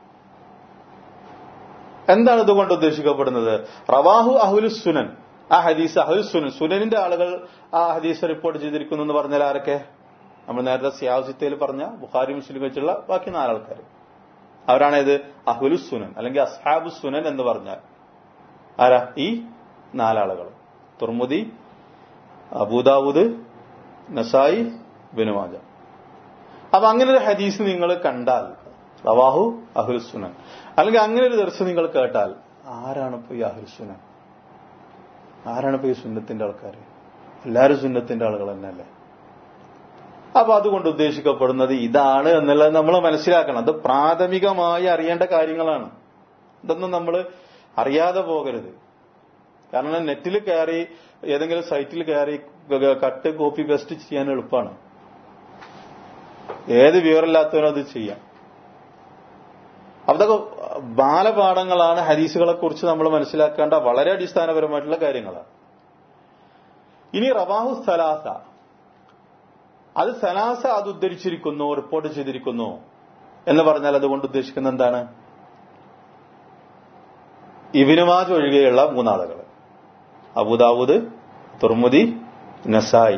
[SPEAKER 1] എന്താണ് ഇതുകൊണ്ട് ഉദ്ദേശിക്കപ്പെടുന്നത് റവാഹു അഹുൽ സുനൻ ആ ഹദീസ് അഹുൽ സുനൻ സുനനിന്റെ ആളുകൾ ആ ഹദീസ് റിപ്പോർട്ട് ചെയ്തിരിക്കുന്നു എന്ന് പറഞ്ഞാൽ ആരൊക്കെ നമ്മൾ നേരത്തെ സിയാസിത്തയിൽ പറഞ്ഞ ബുഖാരി മുസ്ലിം വെച്ചുള്ള ബാക്കി നാലാൾക്കാർ അവരാണ് ഇത് അഹുലു സുനൻ അല്ലെങ്കിൽ അസ്ഹാബു സുനൻ എന്ന് പറഞ്ഞാൽ ആരാ ഈ നാലാളുകൾ തുർമുദി അബൂദാവൂദ് നസായി ബിനുമാജ അപ്പൊ അങ്ങനെ ഒരു ഹദീസ് നിങ്ങൾ കണ്ടാൽ റവാഹു അഹുൽസുനൻ അല്ലെങ്കിൽ അങ്ങനെ ഒരു ദർശനം നിങ്ങൾ കേട്ടാൽ ആരാണ് ഇപ്പൊ ഈ അഹുൽസുനൻ ആരാണ് ഇപ്പൊ ഈ സുന്നത്തിന്റെ ആൾക്കാർ എല്ലാവരും സുന്നത്തിന്റെ ആളുകൾ തന്നെയല്ലേ അപ്പൊ അതുകൊണ്ട് ഉദ്ദേശിക്കപ്പെടുന്നത് ഇതാണ് എന്നുള്ളത് നമ്മൾ മനസ്സിലാക്കണം അത് പ്രാഥമികമായി അറിയേണ്ട കാര്യങ്ങളാണ് ഇതൊന്നും നമ്മൾ അറിയാതെ പോകരുത് കാരണം നെറ്റിൽ കയറി ഏതെങ്കിലും സൈറ്റിൽ കയറി കട്ട് കോപ്പി പേസ്റ്റ് ചെയ്യാൻ എളുപ്പമാണ് ഏത് വിവരമില്ലാത്തവനും അത് ചെയ്യാം അതൊക്കെ ബാലപാഠങ്ങളാണ് ഹദീസുകളെ കുറിച്ച് നമ്മൾ മനസ്സിലാക്കേണ്ട വളരെ അടിസ്ഥാനപരമായിട്ടുള്ള കാര്യങ്ങളാണ് ഇനി റവാഹു സലാസ അത് സലാസ അത് ഉദ്ധരിച്ചിരിക്കുന്നു റിപ്പോർട്ട് ചെയ്തിരിക്കുന്നു എന്ന് പറഞ്ഞാൽ അതുകൊണ്ട് ഉദ്ദേശിക്കുന്ന എന്താണ് ഇബിനുമാജ് ഒഴികെയുള്ള മൂന്നാളുകൾ അബുദാവൂദ് തുർമുദി നസായി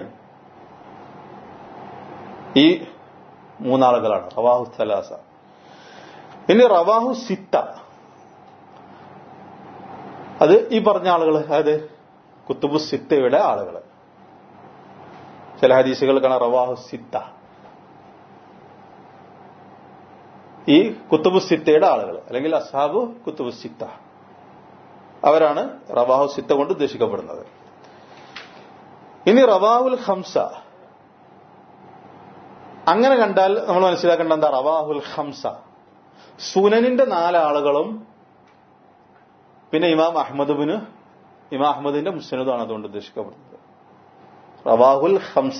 [SPEAKER 1] ഈ മൂന്നാളുകളാണ് റവാഹു സലാസ ഇനി റവാഹു സിത്ത അത് ഈ പറഞ്ഞ ആളുകൾ അതായത് കുത്തുബു സിത്തയുടെ ആളുകൾ ചില ഹദീസുകൾ കാണാം റവാഹു സിത്ത ഈ കുത്തുബു സിത്തയുടെ ആളുകൾ അല്ലെങ്കിൽ അസാബു കുത്തുബു സിത്ത അവരാണ് റവാഹു സിത്ത കൊണ്ട് ഉദ്ദേശിക്കപ്പെടുന്നത് ഇനി റവാഹുൽ ഹംസ അങ്ങനെ കണ്ടാൽ നമ്മൾ മനസ്സിലാക്കേണ്ട എന്താ റവാഹുൽ ഹംസ സുനനിന്റെ നാലാളുകളും പിന്നെ ഇമാം അഹമ്മദുബിന് ഇമാം അഹമ്മദിന്റെ മുസ്നദുമാണ് അതുകൊണ്ട് ഉദ്ദേശിക്കപ്പെടുന്നത് റവാഹുൽ ഹംസ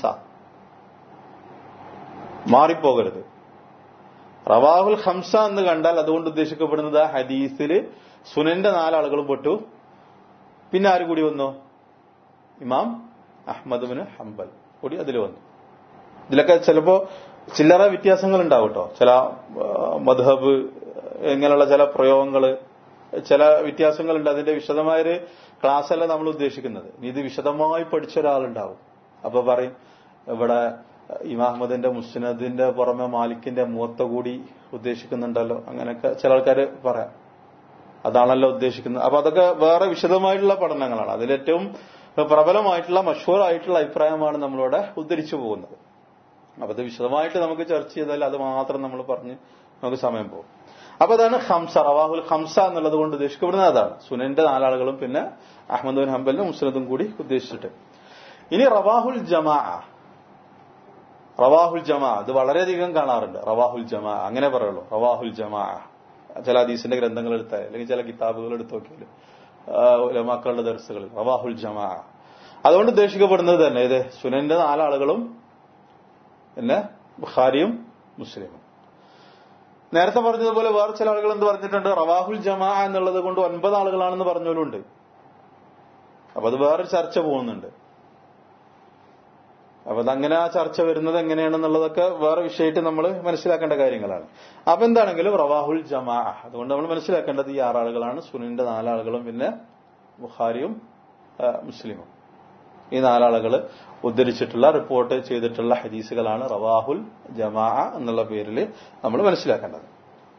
[SPEAKER 1] മാറിപ്പോകരുത് റവാഹുൽ ഹംസ എന്ന് കണ്ടാൽ അതുകൊണ്ട് ഉദ്ദേശിക്കപ്പെടുന്നത് ആ ഹദീസിൽ സുനന്റെ നാലാളുകളും പെട്ടു പിന്നെ ആര് കൂടി വന്നു ഇമാം അഹമ്മദുബിന് ഹംബൽ കൂടി അതിൽ വന്നു ഇതിലൊക്കെ ചിലപ്പോ ചില്ലറ വ്യത്യാസങ്ങൾ ഉണ്ടാവും കേട്ടോ ചില മധബ് ഇങ്ങനെയുള്ള ചില പ്രയോഗങ്ങള് ചില വ്യത്യാസങ്ങളുണ്ട് അതിന്റെ വിശദമായൊരു ക്ലാസ് അല്ല നമ്മൾ ഉദ്ദേശിക്കുന്നത് ഇനി ഇത് വിശദമായി പഠിച്ച ഒരാളുണ്ടാവും അപ്പൊ പറയും ഇവിടെ ഇമാഹമ്മദിന്റെ മുസ്നദിന്റെ പുറമെ മാലിക്കിന്റെ മൂത്ത കൂടി ഉദ്ദേശിക്കുന്നുണ്ടല്ലോ അങ്ങനെയൊക്കെ ചില ആൾക്കാർ പറയാം അതാണല്ലോ ഉദ്ദേശിക്കുന്നത് അപ്പൊ അതൊക്കെ വേറെ വിശദമായിട്ടുള്ള പഠനങ്ങളാണ് അതിലേറ്റവും പ്രബലമായിട്ടുള്ള മഷൂറായിട്ടുള്ള അഭിപ്രായമാണ് നമ്മളിവിടെ ഉദ്ധരിച്ചു പോകുന്നത് അപ്പൊ അത് വിശദമായിട്ട് നമുക്ക് ചർച്ച ചെയ്താൽ അത് മാത്രം നമ്മൾ പറഞ്ഞ് നമുക്ക് സമയം പോകും അപ്പൊ അതാണ് ഹംസ റവാഹുൽ ഹംസ എന്നുള്ളത് കൊണ്ട് ഉദ്ദേശിക്കപ്പെടുന്നത് അതാണ് സുനന്റെ നാലാളുകളും പിന്നെ അഹമ്മദ് ബിൻ ഹംബലിനും മുസ്ലിദും കൂടി ഉദ്ദേശിച്ചിട്ട് ഇനി റവാഹുൽ ജമാ റവാഹുൽ ജമാ ഇത് വളരെയധികം കാണാറുണ്ട് റവാഹുൽ ജമാ അങ്ങനെ പറയുള്ളൂ റവാഹുൽ ജമാ ചില ഹദീസിന്റെ ഗ്രന്ഥങ്ങൾ എടുത്താൽ അല്ലെങ്കിൽ ചില കിതാബുകൾ എടുത്തു നോക്കിയാൽ മക്കളുടെ ദർസുകളിൽ റവാഹുൽ ജമാ അതുകൊണ്ട് ഉദ്ദേശിക്കപ്പെടുന്നത് തന്നെ ഇത് സുനന്റെ നാലാളുകളും പിന്നെ ബുഖാരിയും മുസ്ലിമും നേരത്തെ പറഞ്ഞതുപോലെ വേറെ ചില ആളുകൾ എന്ത് പറഞ്ഞിട്ടുണ്ട് റവാഹുൽ ജമാ എന്നുള്ളത് കൊണ്ട് ഒൻപത് ആളുകളാണെന്ന് പറഞ്ഞവരുണ്ട് അപ്പൊ അത് വേറൊരു ചർച്ച പോകുന്നുണ്ട് അപ്പൊ അതങ്ങനെ ആ ചർച്ച വരുന്നത് എങ്ങനെയാണെന്നുള്ളതൊക്കെ വേറെ വിഷയമായിട്ട് നമ്മൾ മനസ്സിലാക്കേണ്ട കാര്യങ്ങളാണ് അപ്പൊ എന്താണെങ്കിലും റവാഹുൽ ജമാ അതുകൊണ്ട് നമ്മൾ മനസ്സിലാക്കേണ്ടത് ഈ ആറാളുകളാണ് സുനിന്റെ നാലാളുകളും പിന്നെ ബുഖാരിയും മുസ്ലിമും ഈ നാലാളുകൾ ഉദ്ധരിച്ചിട്ടുള്ള റിപ്പോർട്ട് ചെയ്തിട്ടുള്ള ഹദീസുകളാണ് റവാഹുൽ ജമാ എന്നുള്ള പേരിൽ നമ്മൾ മനസ്സിലാക്കേണ്ടത്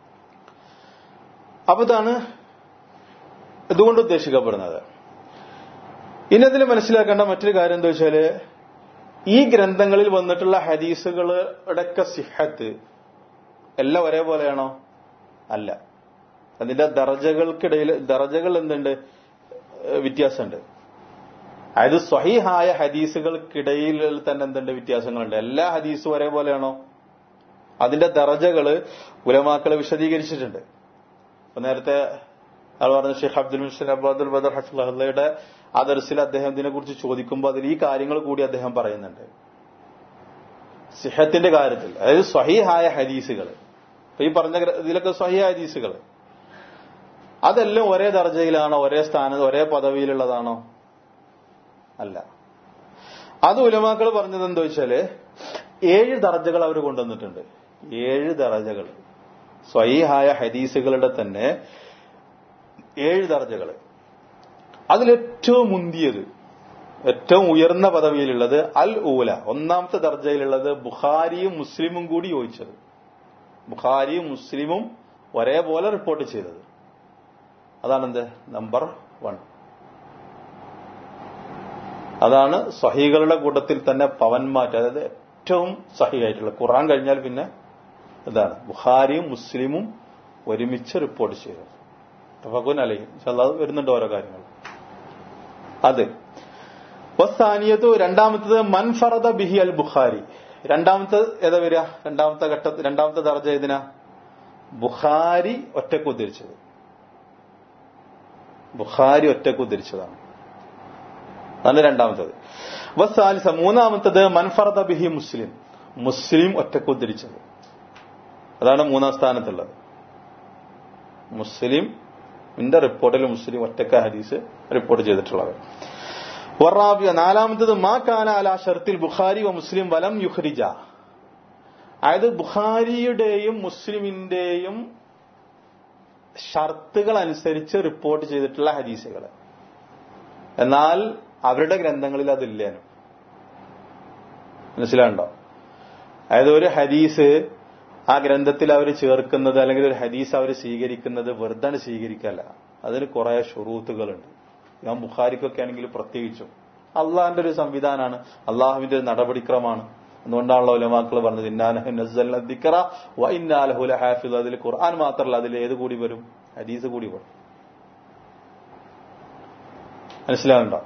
[SPEAKER 1] അപ്പൊ ഇതാണ് ഇതുകൊണ്ട് ഉദ്ദേശിക്കപ്പെടുന്നത് ഇനി അതിൽ മനസ്സിലാക്കേണ്ട മറ്റൊരു കാര്യം എന്താ വെച്ചാല് ഈ ഗ്രന്ഥങ്ങളിൽ വന്നിട്ടുള്ള ഹദീസുകളുടെയൊക്കെ സിഹത്ത് എല്ലാം ഒരേപോലെയാണോ അല്ല അതിന്റെ ദർജകൾക്കിടയിൽ ദർജകൾ എന്തുണ്ട് വ്യത്യാസമുണ്ട് അതായത് സ്വഹീഹായ ഹദീസുകൾക്കിടയിൽ തന്നെ എന്തുണ്ട് വ്യത്യാസങ്ങളുണ്ട് എല്ലാ ഹദീസും ഒരേപോലെയാണോ അതിന്റെ ദർജകള് ഉലമാക്കളെ വിശദീകരിച്ചിട്ടുണ്ട് അപ്പൊ നേരത്തെ ആൾ പറഞ്ഞ ഷെയ്ഖ് അബ്ദുൽ മുസ്ലിം അബ്ദുൽ ബദർ ഹഫുല്ലയുടെ ആ ദർസിൽ അദ്ദേഹം ഇതിനെ കുറിച്ച് ചോദിക്കുമ്പോൾ അതിൽ ഈ കാര്യങ്ങൾ കൂടി അദ്ദേഹം പറയുന്നുണ്ട് സിഹത്തിന്റെ കാര്യത്തിൽ അതായത് സ്വഹീഹായ ഹദീസുകൾ ഇപ്പൊ ഈ പറഞ്ഞ ഇതിലൊക്കെ സ്വഹീ ഹദീസുകൾ അതെല്ലാം ഒരേ ദർജയിലാണോ ഒരേ സ്ഥാനത്ത് ഒരേ പദവിയിലുള്ളതാണോ അല്ല അത് ഉലമാക്കൾ പറഞ്ഞത് എന്താ വെച്ചാല് ഏഴ് ദർജകൾ അവർ കൊണ്ടുവന്നിട്ടുണ്ട് ഏഴ് ദർജകൾ സ്വൈഹായ ഹദീസുകളുടെ തന്നെ ഏഴ് ദർജകൾ അതിലേറ്റവും മുന്തിയത് ഏറ്റവും ഉയർന്ന പദവിയിലുള്ളത് അൽ ഊല ഒന്നാമത്തെ ദർജയിലുള്ളത് ബുഖാരിയും മുസ്ലിമും കൂടി യോജിച്ചത് ബുഖാരിയും മുസ്ലിമും ഒരേപോലെ റിപ്പോർട്ട് ചെയ്തത് അതാണെന്ത് നമ്പർ വൺ അതാണ് സഹികളുടെ കൂട്ടത്തിൽ തന്നെ പവന്മാറ്റ് അതായത് ഏറ്റവും സഹിയായിട്ടുള്ള ഖുറാൻ കഴിഞ്ഞാൽ പിന്നെ ഇതാണ് ബുഖാരിയും മുസ്ലിമും ഒരുമിച്ച് റിപ്പോർട്ട് ചെയ്തത് തഫക്കുൻ അലൈഹി അത് വരുന്നുണ്ട് ഓരോ കാര്യങ്ങൾ അത് വസാനിയത്തു രണ്ടാമത്തത് മൻഫറദ ബിഹി അൽ ബുഖാരി രണ്ടാമത്തെ ഏതാ വരിക രണ്ടാമത്തെ ഘട്ട രണ്ടാമത്തെ ദർജ ഏതിനാ ബുഖാരി ഒറ്റക്ക് ഉദ്ധരിച്ചത് ബുഖാരി ഒറ്റക്ക് ഉദ്ധരിച്ചതാണ് അതാണ് രണ്ടാമത്തത് വസാലിസ മൂന്നാമത്തത് മൻഫറദ ബിഹി മുസ്ലിം മുസ്ലിം ഒറ്റക്ക് ഉദ്ധരിച്ചത് അതാണ് മൂന്നാം സ്ഥാനത്തുള്ളത് മുസ്ലിം ഇന്റെ റിപ്പോർട്ടിൽ മുസ്ലിം ഒറ്റക്ക ഹദീസ് റിപ്പോർട്ട് ചെയ്തിട്ടുള്ളത് വറാബിയ നാലാമത്തത് മാ കാന അല ഷർത്തിൽ ബുഖാരി വ മുസ്ലിം വലം യുഹ്രിജ അതായത് ബുഖാരിയുടെയും മുസ്ലിമിന്റെയും ഷർത്തുകൾ അനുസരിച്ച് റിപ്പോർട്ട് ചെയ്തിട്ടുള്ള ഹദീസുകൾ എന്നാൽ അവരുടെ ഗ്രന്ഥങ്ങളിൽ അതില്ലേനും മനസ്സിലാണ്ടോ അതായത് ഒരു ഹദീസ് ആ ഗ്രന്ഥത്തിൽ അവർ ചേർക്കുന്നത് അല്ലെങ്കിൽ ഒരു ഹദീസ് അവർ സ്വീകരിക്കുന്നത് വെറുതെ സ്വീകരിക്കല്ല അതിന് കുറെ ഷുറൂത്തുകളുണ്ട് ഇമാം ബുഖാരിക്കൊക്കെ ആണെങ്കിൽ പ്രത്യേകിച്ചും അള്ളാഹിന്റെ ഒരു സംവിധാനമാണ് അള്ളാഹുവിന്റെ ഒരു നടപടിക്രമമാണ് അതുകൊണ്ടാണല്ലോ ഉലമാക്കൾ പറഞ്ഞത് ഇന്നാലഹുല ഹാഫിദ് അതിൽ ഖുർആൻ മാത്രമല്ല അതിൽ ഏത് കൂടി വരും ഹദീസ് കൂടി വരും മനസ്സിലാവുണ്ടോ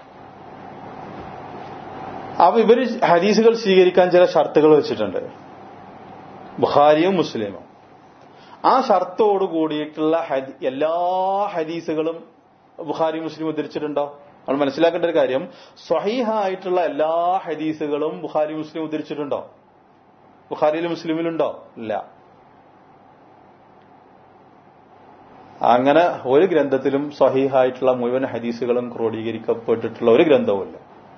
[SPEAKER 1] അപ്പൊ ഇവര് ഹദീസുകൾ സ്വീകരിക്കാൻ ചില ഷർത്തുകൾ വെച്ചിട്ടുണ്ട് ബുഖാരിയും മുസ്ലിമും ആ ഷർത്തോട് കൂടിയിട്ടുള്ള എല്ലാ ഹദീസുകളും ബുഖാരി മുസ്ലിം ഉദ്ധരിച്ചിട്ടുണ്ടോ നമ്മൾ മനസ്സിലാക്കേണ്ട ഒരു കാര്യം സ്വഹീഹായിട്ടുള്ള എല്ലാ ഹദീസുകളും ബുഖാരി മുസ്ലിം ഉദ്ധരിച്ചിട്ടുണ്ടോ ബുഖാരിയിൽ മുസ്ലിമിലുണ്ടോ ഇല്ല അങ്ങനെ ഒരു ഗ്രന്ഥത്തിലും സ്വഹീഹായിട്ടുള്ള മുഴുവൻ ഹദീസുകളും ക്രോഡീകരിക്കപ്പെട്ടിട്ടുള്ള ഒരു ഗ്രന്ഥവുമില്ല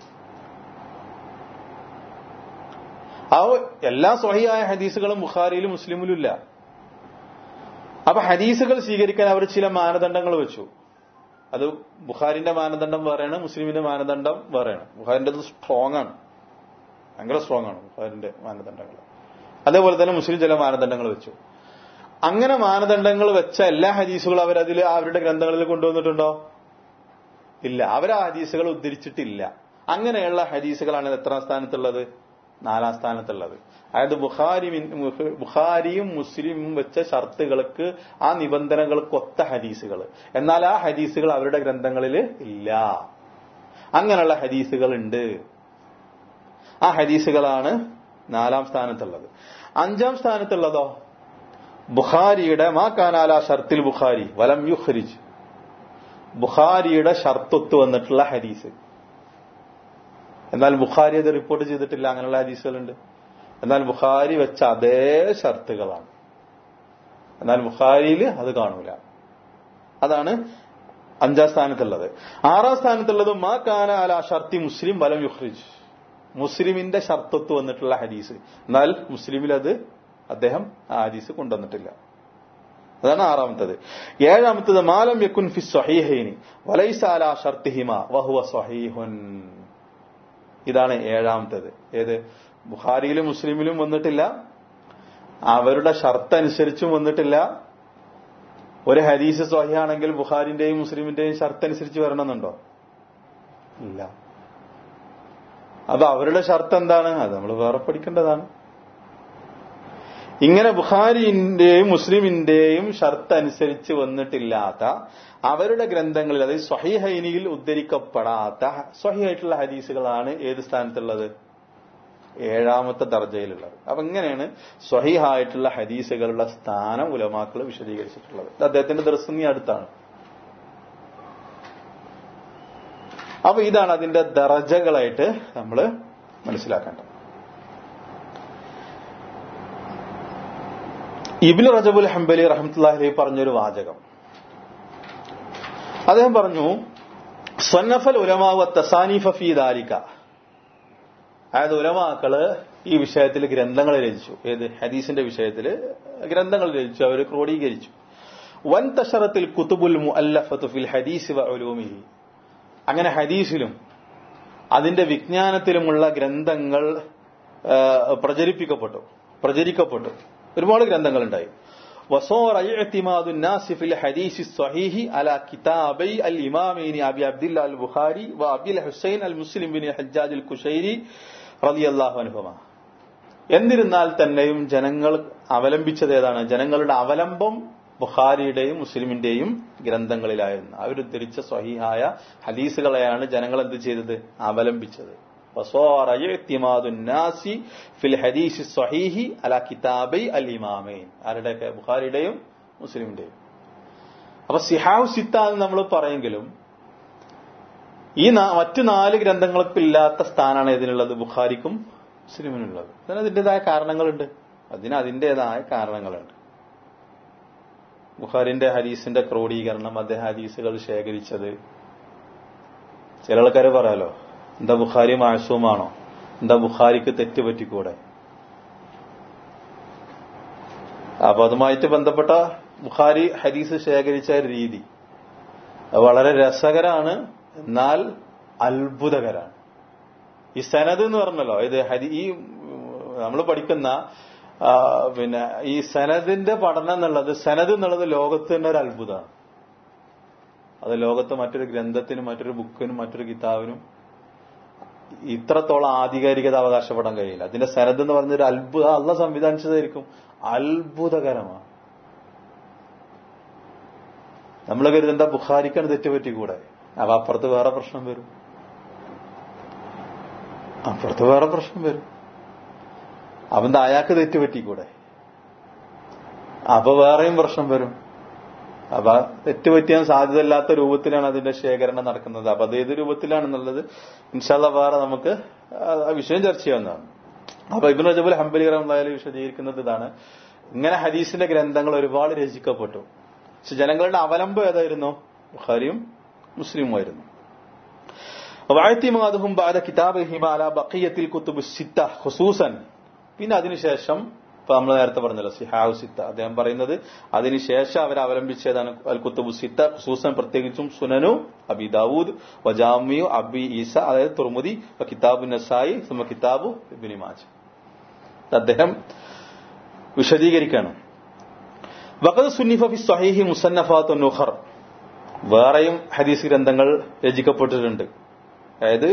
[SPEAKER 1] ആ എല്ലാ സ്വഹിയായ ഹദീസുകളും ബുഖാരിയിലും മുസ്ലിമിലും ഇല്ല അപ്പൊ ഹദീസുകൾ സ്വീകരിക്കാൻ അവർ ചില മാനദണ്ഡങ്ങൾ വെച്ചു അത് ബുഖാരിന്റെ മാനദണ്ഡം വേറെയാണ് മുസ്ലിമിന്റെ മാനദണ്ഡം വേറെയാണ് ബുഖാരിന്റെ സ്ട്രോങ് ആണ് ഭയങ്കര സ്ട്രോങ് ആണ് ബുഖാരിന്റെ മാനദണ്ഡങ്ങൾ അതേപോലെ തന്നെ മുസ്ലിം ചില മാനദണ്ഡങ്ങൾ വെച്ചു അങ്ങനെ മാനദണ്ഡങ്ങൾ വെച്ച എല്ലാ ഹദീസുകളും അവരതിൽ അവരുടെ ഗ്രന്ഥങ്ങളിൽ കൊണ്ടുവന്നിട്ടുണ്ടോ ഇല്ല അവർ ആ ഹദീസുകൾ ഉദ്ധരിച്ചിട്ടില്ല അങ്ങനെയുള്ള ഹദീസുകളാണ് എത്രാം സ്ഥാനത്തുള്ളത് നാലാം സ്ഥാനത്തുള്ളത് അതായത് ബുഖാരി ബുഖാരിയും മുസ്ലിമും വെച്ച ഷർത്തുകൾക്ക് ആ നിബന്ധനകൾക്ക് ഒത്ത ഹദീസുകൾ എന്നാൽ ആ ഹദീസുകൾ അവരുടെ ഗ്രന്ഥങ്ങളിൽ ഇല്ല അങ്ങനെയുള്ള ഹദീസുകൾ ഉണ്ട് ആ ഹദീസുകളാണ് നാലാം സ്ഥാനത്തുള്ളത് അഞ്ചാം സ്ഥാനത്തുള്ളതോ ബുഖാരിയുടെ മാ കാനാല ഷർത്തിൽ ബുഖാരി വലം യുഹ്രിജ് ബുഖാരിയുടെ ഷർത്തൊത്ത് വന്നിട്ടുള്ള ഹദീസ് എന്നാൽ ബുഖാരി അത് റിപ്പോർട്ട് ചെയ്തിട്ടില്ല അങ്ങനെയുള്ള ഹദീസുകളുണ്ട് എന്നാൽ ബുഖാരി വെച്ച അതേ ഷർത്തുകളാണ് എന്നാൽ ബുഖാരിയിൽ അത് കാണൂല അതാണ് അഞ്ചാം സ്ഥാനത്തുള്ളത് ആറാം സ്ഥാനത്തുള്ളത് മാ കാന അല ഷർത്തി മുസ്ലിം വലം യുഹ്രിജ് മുസ്ലിമിന്റെ ഷർത്തത്ത് വന്നിട്ടുള്ള ഹദീസ് എന്നാൽ മുസ്ലിമിൽ അത് അദ്ദേഹം ആ ഹദീസ് കൊണ്ടുവന്നിട്ടില്ല അതാണ് ആറാമത്തത് ഏഴാമത്തത് മാലം യക്കുൻ ഫി സ്വഹീഹൈനി വലൈസ അല ഷർത്തിഹിമ വഹുവ സ്വഹീഹുൻ ഇതാണ് ഏഴാമത്തേത് ഏത് ബുഖാരിയിലും മുസ്ലിമിലും വന്നിട്ടില്ല അവരുടെ ഷർത്ത് അനുസരിച്ചും വന്നിട്ടില്ല ഒരു ഹദീസ് സ്വഹിയാണെങ്കിൽ ബുഖാരിന്റെയും മുസ്ലിമിന്റെയും ഷർത്ത് അനുസരിച്ച് വരണമെന്നുണ്ടോ ഇല്ല അപ്പൊ അവരുടെ ഷർത്ത് എന്താണ് അത് നമ്മൾ വേറെ പഠിക്കേണ്ടതാണ് ഇങ്ങനെ ബുഖാരിന്റെയും മുസ്ലിമിന്റെയും ഷർത്ത് അനുസരിച്ച് വന്നിട്ടില്ലാത്ത അവരുടെ ഗ്രന്ഥങ്ങളിൽ അതായത് സ്വഹീഹൈനിയിൽ ഉദ്ധരിക്കപ്പെടാത്ത സ്വഹിയായിട്ടുള്ള ഹദീസുകളാണ് ഏത് സ്ഥാനത്തുള്ളത് ഏഴാമത്തെ ദർജയിലുള്ളത് അപ്പൊ ഇങ്ങനെയാണ് സ്വഹീഹായിട്ടുള്ള ഹദീസുകളുടെ സ്ഥാനം ഉലമാക്കൾ വിശദീകരിച്ചിട്ടുള്ളത് ഇത് അദ്ദേഹത്തിന്റെ ദർശനം അടുത്താണ് അപ്പൊ ഇതാണ് അതിന്റെ ദർജകളായിട്ട് നമ്മൾ മനസ്സിലാക്കേണ്ടത് ഇബിൻ റജബുൽ ഹംബലി റഹമത്തുല്ലാഹി പറഞ്ഞൊരു വാചകം അദ്ദേഹം പറഞ്ഞു സ്വന്നഫൽ ഉലമാവ തസാനീഫ ഫീ ദാലിക അതായത് ഉലമാക്കള് ഈ വിഷയത്തിൽ ഗ്രന്ഥങ്ങൾ രചിച്ചു ഏത് ഹദീസിന്റെ വിഷയത്തിൽ ഗ്രന്ഥങ്ങൾ രചിച്ചു അവർ ക്രോഡീകരിച്ചു വൻ തഷറത്തിൽ കുത്തുബുൽ മുഅല്ലഫത്തു ഫിൽ ഹദീസ് വ ഉലൂമിഹി അങ്ങനെ ഹദീസിലും അതിന്റെ വിജ്ഞാനത്തിലുമുള്ള ഗ്രന്ഥങ്ങൾ പ്രചരിപ്പിക്കപ്പെട്ടു പ്രചരിക്കപ്പെട്ടു ഒരുപാട് ഗ്രന്ഥങ്ങളുണ്ടായി وصار اعتماد الناس في الحديث الصحيح على كتابي الإمامين أبي عبد الله البخاري وأبي الحسين المسلم بن الحجاج الكشيري رضي الله عنهما എന്നിരുന്നാൽ തന്നെയും ജനങ്ങൾ അവലംബിച്ചത് ഏതാണ് ജനങ്ങളുടെ അവലംബം ബുഖാരിയുടെയും മുസ്ലിമിന്റെയും ഗ്രന്ഥങ്ങളിലായിരുന്നു അവരുദ്ധരിച്ച സ്വഹീഹായ ഹദീസുകളെയാണ് ജനങ്ങൾ എന്ത് ചെയ്തത് അവലംബിച്ചത് وصار اعتماد الناس في الحديث الصحيح على كتابي الامامين ആരുടെയൊക്കെ ബുഖാരിയുടെയും മുസ്ലിമിന്റെയും അപ്പൊ സിഹാവ് സിത്ത എന്ന് നമ്മൾ പറയെങ്കിലും ഈ മറ്റു നാല് ഗ്രന്ഥങ്ങൾക്കും ഇല്ലാത്ത സ്ഥാനമാണ് ഇതിനുള്ളത് ബുഖാരിക്കും മുസ്ലിമിനുള്ളത് അതിന് അതിൻ്റെതായ കാരണങ്ങളുണ്ട് അതിന് അതിൻ്റെതായ കാരണങ്ങളുണ്ട് ബുഖാരിന്റെ ഹദീസിന്റെ ക്രോഡീകരണം അദ്ദേഹം ഹദീസുകൾ ശേഖരിച്ചത് ചില ആൾക്കാർ പറയാലോ എന്താ ബുഖാരി മാസൂമാണോ എന്താ ബുഖാരിക്ക് തെറ്റ് പറ്റിക്കൂടെ അപ്പൊ അതുമായിട്ട് ബന്ധപ്പെട്ട ബുഖാരി ഹദീസ് ശേഖരിച്ച രീതി അത് വളരെ രസകരാണ് എന്നാൽ അത്ഭുതകരാണ് ഈ സനത് എന്ന് പറഞ്ഞല്ലോ ഇത് ഹരി ഈ നമ്മൾ പഠിക്കുന്ന പിന്നെ ഈ സനദിന്റെ പഠനം എന്നുള്ളത് സനത് എന്നുള്ളത് ലോകത്ത് തന്നെ ഒരു അത്ഭുതമാണ് അത് ലോകത്ത് മറ്റൊരു ഗ്രന്ഥത്തിനും മറ്റൊരു ബുക്കിനും മറ്റൊരു കിതാബിനും ഇത്രത്തോളം ആധികാരികത അവകാശപ്പെടാൻ കഴിയില്ല അതിന്റെ സനത് എന്ന് പറഞ്ഞൊരു അത്ഭുത അല്ല സംവിധാനിച്ചതായിരിക്കും അത്ഭുതകരമാണ് നമ്മൾ കരുതെന്താ ബുഖാരിക്കാണ് തെറ്റുപറ്റിക്കൂടെ അപ്പൊ അപ്പുറത്ത് വേറെ പ്രശ്നം വരും അപ്പുറത്ത് വേറെ പ്രശ്നം വരും അവന്റെ അയാൾക്ക് തെറ്റുപറ്റിക്കൂടെ അപ്പൊ വേറെയും പ്രശ്നം വരും അപ്പൊ തെറ്റുപറ്റിയാൻ സാധ്യതയില്ലാത്ത രൂപത്തിലാണ് അതിന്റെ ശേഖരണം നടക്കുന്നത് അപ്പൊ അത് ഏത് രൂപത്തിലാണെന്നുള്ളത് ഇൻഷാല്ല വേറെ നമുക്ക് ആ വിഷയം ചർച്ച ചെയ്യാവുന്നതാണ് അപ്പൊ ഇബിൻ റജബുൽ ഹംബലി റഹ്മാലി വിശദീകരിക്കുന്നത് ഇതാണ് ഇങ്ങനെ ഹദീസിന്റെ ഗ്രന്ഥങ്ങൾ ഒരുപാട് രചിക്കപ്പെട്ടു പക്ഷെ ജനങ്ങളുടെ അവലംബം ഏതായിരുന്നു ബുഖാരിയും മുസ്ലിമുമായിരുന്നു വാഴ്ത്തിമാതുഹും ബാല കിതാബിഹിമ അല ബഖിയത്തിൽ കുത്തുബ് സിത്ത ഖുസൂസൻ പിന്നെ അതിനുശേഷം ഇപ്പൊ നമ്മൾ നേരത്തെ പറഞ്ഞല്ലോ സിഹാവ് സിത്ത അദ്ദേഹം പറയുന്നത് അതിനുശേഷം അവർ അവലംബിച്ചതാണ് അൽ കുത്തുബു സിത്ത ഖുസൂസൻ പ്രത്യേകിച്ചും സുനനു അബി ദാവൂദ് വജാമിയു അബി ഈസ അതായത് തുർമുദി കിതാബു നസായി സുമ കിതാബു ഇബിനി മാജ് അദ്ദേഹം വിശദീകരിക്കുകയാണ് വഖദ് സുന്നിഫ ഫി സ്വഹീഹി മുസന്നഫാത്തു നുഖർ വേറെയും ഹദീസ് ഗ്രന്ഥങ്ങൾ രചിക്കപ്പെട്ടിട്ടുണ്ട് അതായത്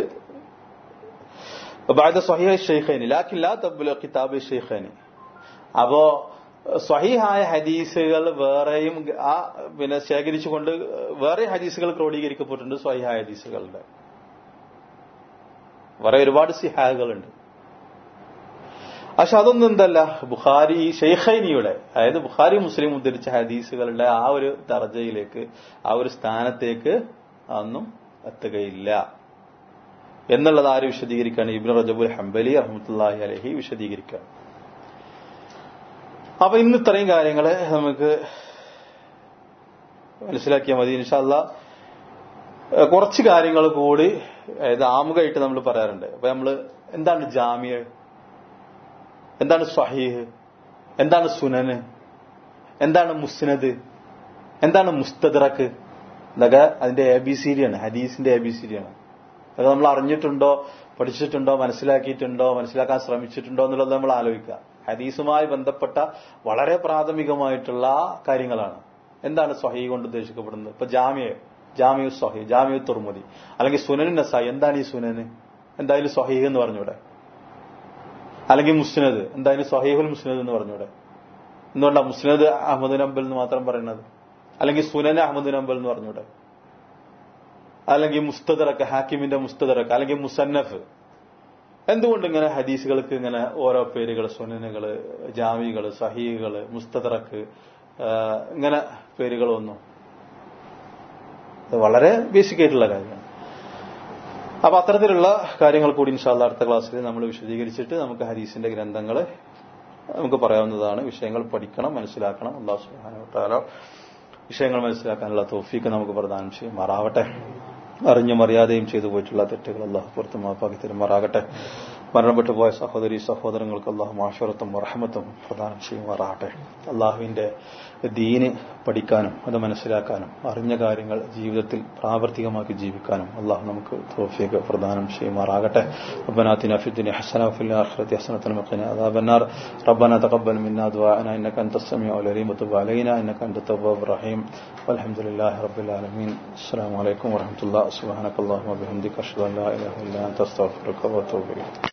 [SPEAKER 1] بعد صحيح الشيخين لكن لا تبلغ كتاب الشيخين അപ്പോ സ്വഹീഹായ ഹദീസുകൾ വേറെയും ആ പിന്നെ ശേഖരിച്ചുകൊണ്ട് വേറെ ഹദീസുകൾ ക്രോഡീകരിക്കപ്പെട്ടിട്ടുണ്ട് സ്വഹീഹായ ഹദീസുകളുടെ വേറെ ഒരുപാട് സിഹാകളുണ്ട് പക്ഷെ അതൊന്നും എന്തല്ല ബുഖാരി ഷെയ്ഖൈനിയുടെ അതായത് ബുഖാരി മുസ്ലിം ഉദ്ധരിച്ച ഹദീസുകളുടെ ആ ഒരു ദർജയിലേക്ക് ആ ഒരു സ്ഥാനത്തേക്ക് അതൊന്നും എത്തുകയില്ല എന്നുള്ളത് ആര് വിശദീകരിക്കുകയാണ് ഇബ്നു റജബുൽ ഹംബലി റഹ്മത്തുല്ലാഹി അലഹി വിശദീകരിക്കുകയാണ് അപ്പൊ ഇന്ന് ഇത്രയും കാര്യങ്ങള് നമുക്ക് മനസ്സിലാക്കിയാൽ മതി ഇൻഷല്ല കുറച്ച് കാര്യങ്ങൾ കൂടി അതായത് ആമുഖമായിട്ട് നമ്മൾ പറയാറുണ്ട് അപ്പൊ നമ്മൾ എന്താണ് ജാമ്യ എന്താണ് സ്വഹീഹ് എന്താണ് സുനന് എന്താണ് മുസ്നദ് എന്താണ് മുസ്തദറക്ക് ഇതൊക്കെ അതിന്റെ എ ബി സി ഡി ആണ് ഹദീസിന്റെ എ ബി സി ഡി ആണ് അത് നമ്മൾ അറിഞ്ഞിട്ടുണ്ടോ പഠിച്ചിട്ടുണ്ടോ മനസ്സിലാക്കിയിട്ടുണ്ടോ മനസ്സിലാക്കാൻ ശ്രമിച്ചിട്ടുണ്ടോ എന്നുള്ളത് നമ്മൾ ആലോചിക്കുക ഹദീസുമായി ബന്ധപ്പെട്ട വളരെ പ്രാഥമികമായിട്ടുള്ള കാര്യങ്ങളാണ് എന്താണ് സ്വഹി കൊണ്ട് ഉദ്ദേശിക്കപ്പെടുന്നത് ഇപ്പൊ ജാമ്യ ജാമ്യു സ്വഹി ജാമ്യു തുർമുദി അല്ലെങ്കിൽ സുനനു നസായി എന്താണ് ഈ സുനന് എന്തായാലും സ്വഹീഹ് എന്ന് പറഞ്ഞൂടെ അല്ലെങ്കിൽ മുസ്നദ് എന്തായാലും സ്വഹീഹുൽ മുസ്നദ് എന്ന് പറഞ്ഞൂടെ എന്തുകൊണ്ടാണ് മുസ്നദ് അഹമ്മദ് നമ്പൽ എന്ന് മാത്രം പറയുന്നത് അല്ലെങ്കിൽ സുനൻ അഹമ്മദ് നമ്പൽ എന്ന് പറഞ്ഞൂടെ അല്ലെങ്കിൽ മുസ്തദറക്ക് ഹാക്കിമിന്റെ മുസ്തദറക്ക് അല്ലെങ്കിൽ മുസന്നഫ് എന്തുകൊണ്ട് ഇങ്ങനെ ഹദീസുകൾക്ക് ഇങ്ങനെ ഓരോ പേരുകൾ സുനനുകള് ജാമികള് സഹീകള് മുസ്തദറക്ക് ഇങ്ങനെ പേരുകൾ വന്നു വളരെ ബേസിക് ആയിട്ടുള്ള കാര്യമാണ് അപ്പൊ അത്തരത്തിലുള്ള കാര്യങ്ങൾ കൂടി ഇൻഷാല്ല അടുത്ത ക്ലാസ്സിൽ നമ്മൾ വിശദീകരിച്ചിട്ട് നമുക്ക് ഹദീസിന്റെ ഗ്രന്ഥങ്ങൾ നമുക്ക് പറയാവുന്നതാണ് വിഷയങ്ങൾ പഠിക്കണം മനസ്സിലാക്കണം അള്ളാഹു സുഹാനോ വിഷയങ്ങൾ മനസ്സിലാക്കാനുള്ള തോഫീക്ക് നമുക്ക് പ്രദാനം ചെയ്യുമാറാവട്ടെ അറിഞ്ഞും അറിയാതെയും ചെയ്തു പോയിട്ടുള്ള തെറ്റുകൾ അള്ളാഹു പുറത്ത് മാപ്പാക്കി തരുമാറാകട്ടെ മരണപ്പെട്ടു പോയ സഹോദരി സഹോദരങ്ങൾക്ക് അള്ളാഹു മാഷറത്തും റഹമത്തും പ്രദാനം ചെയ്യുമാറാകട്ടെ അള്ളാഹുവിന്റെ ദീന് പഠിക്കാനും അത് മനസ്സിലാക്കാനും അറിഞ്ഞ കാര്യങ്ങൾ ജീവിതത്തിൽ പ്രാവർത്തികമാക്കി ജീവിക്കാനും അള്ളാഹു നമുക്ക് തോഫിയൊക്കെ പ്രദാനം ചെയ്യുമാറാകട്ടെ ربنا في الدنيا حسنة وفي الآخرة حسنة وقنا عذاب النار ربنا تقبل منا دعاءنا إنك أنت السميع العليم وتب علينا إنك أنت التواب الرحيم والحمد لله رب العالمين السلام عليكم ورحمة الله سبحانك اللهم وبحمدك أشهد أن لا إله إلا أنت أستغفرك وأتوب إليك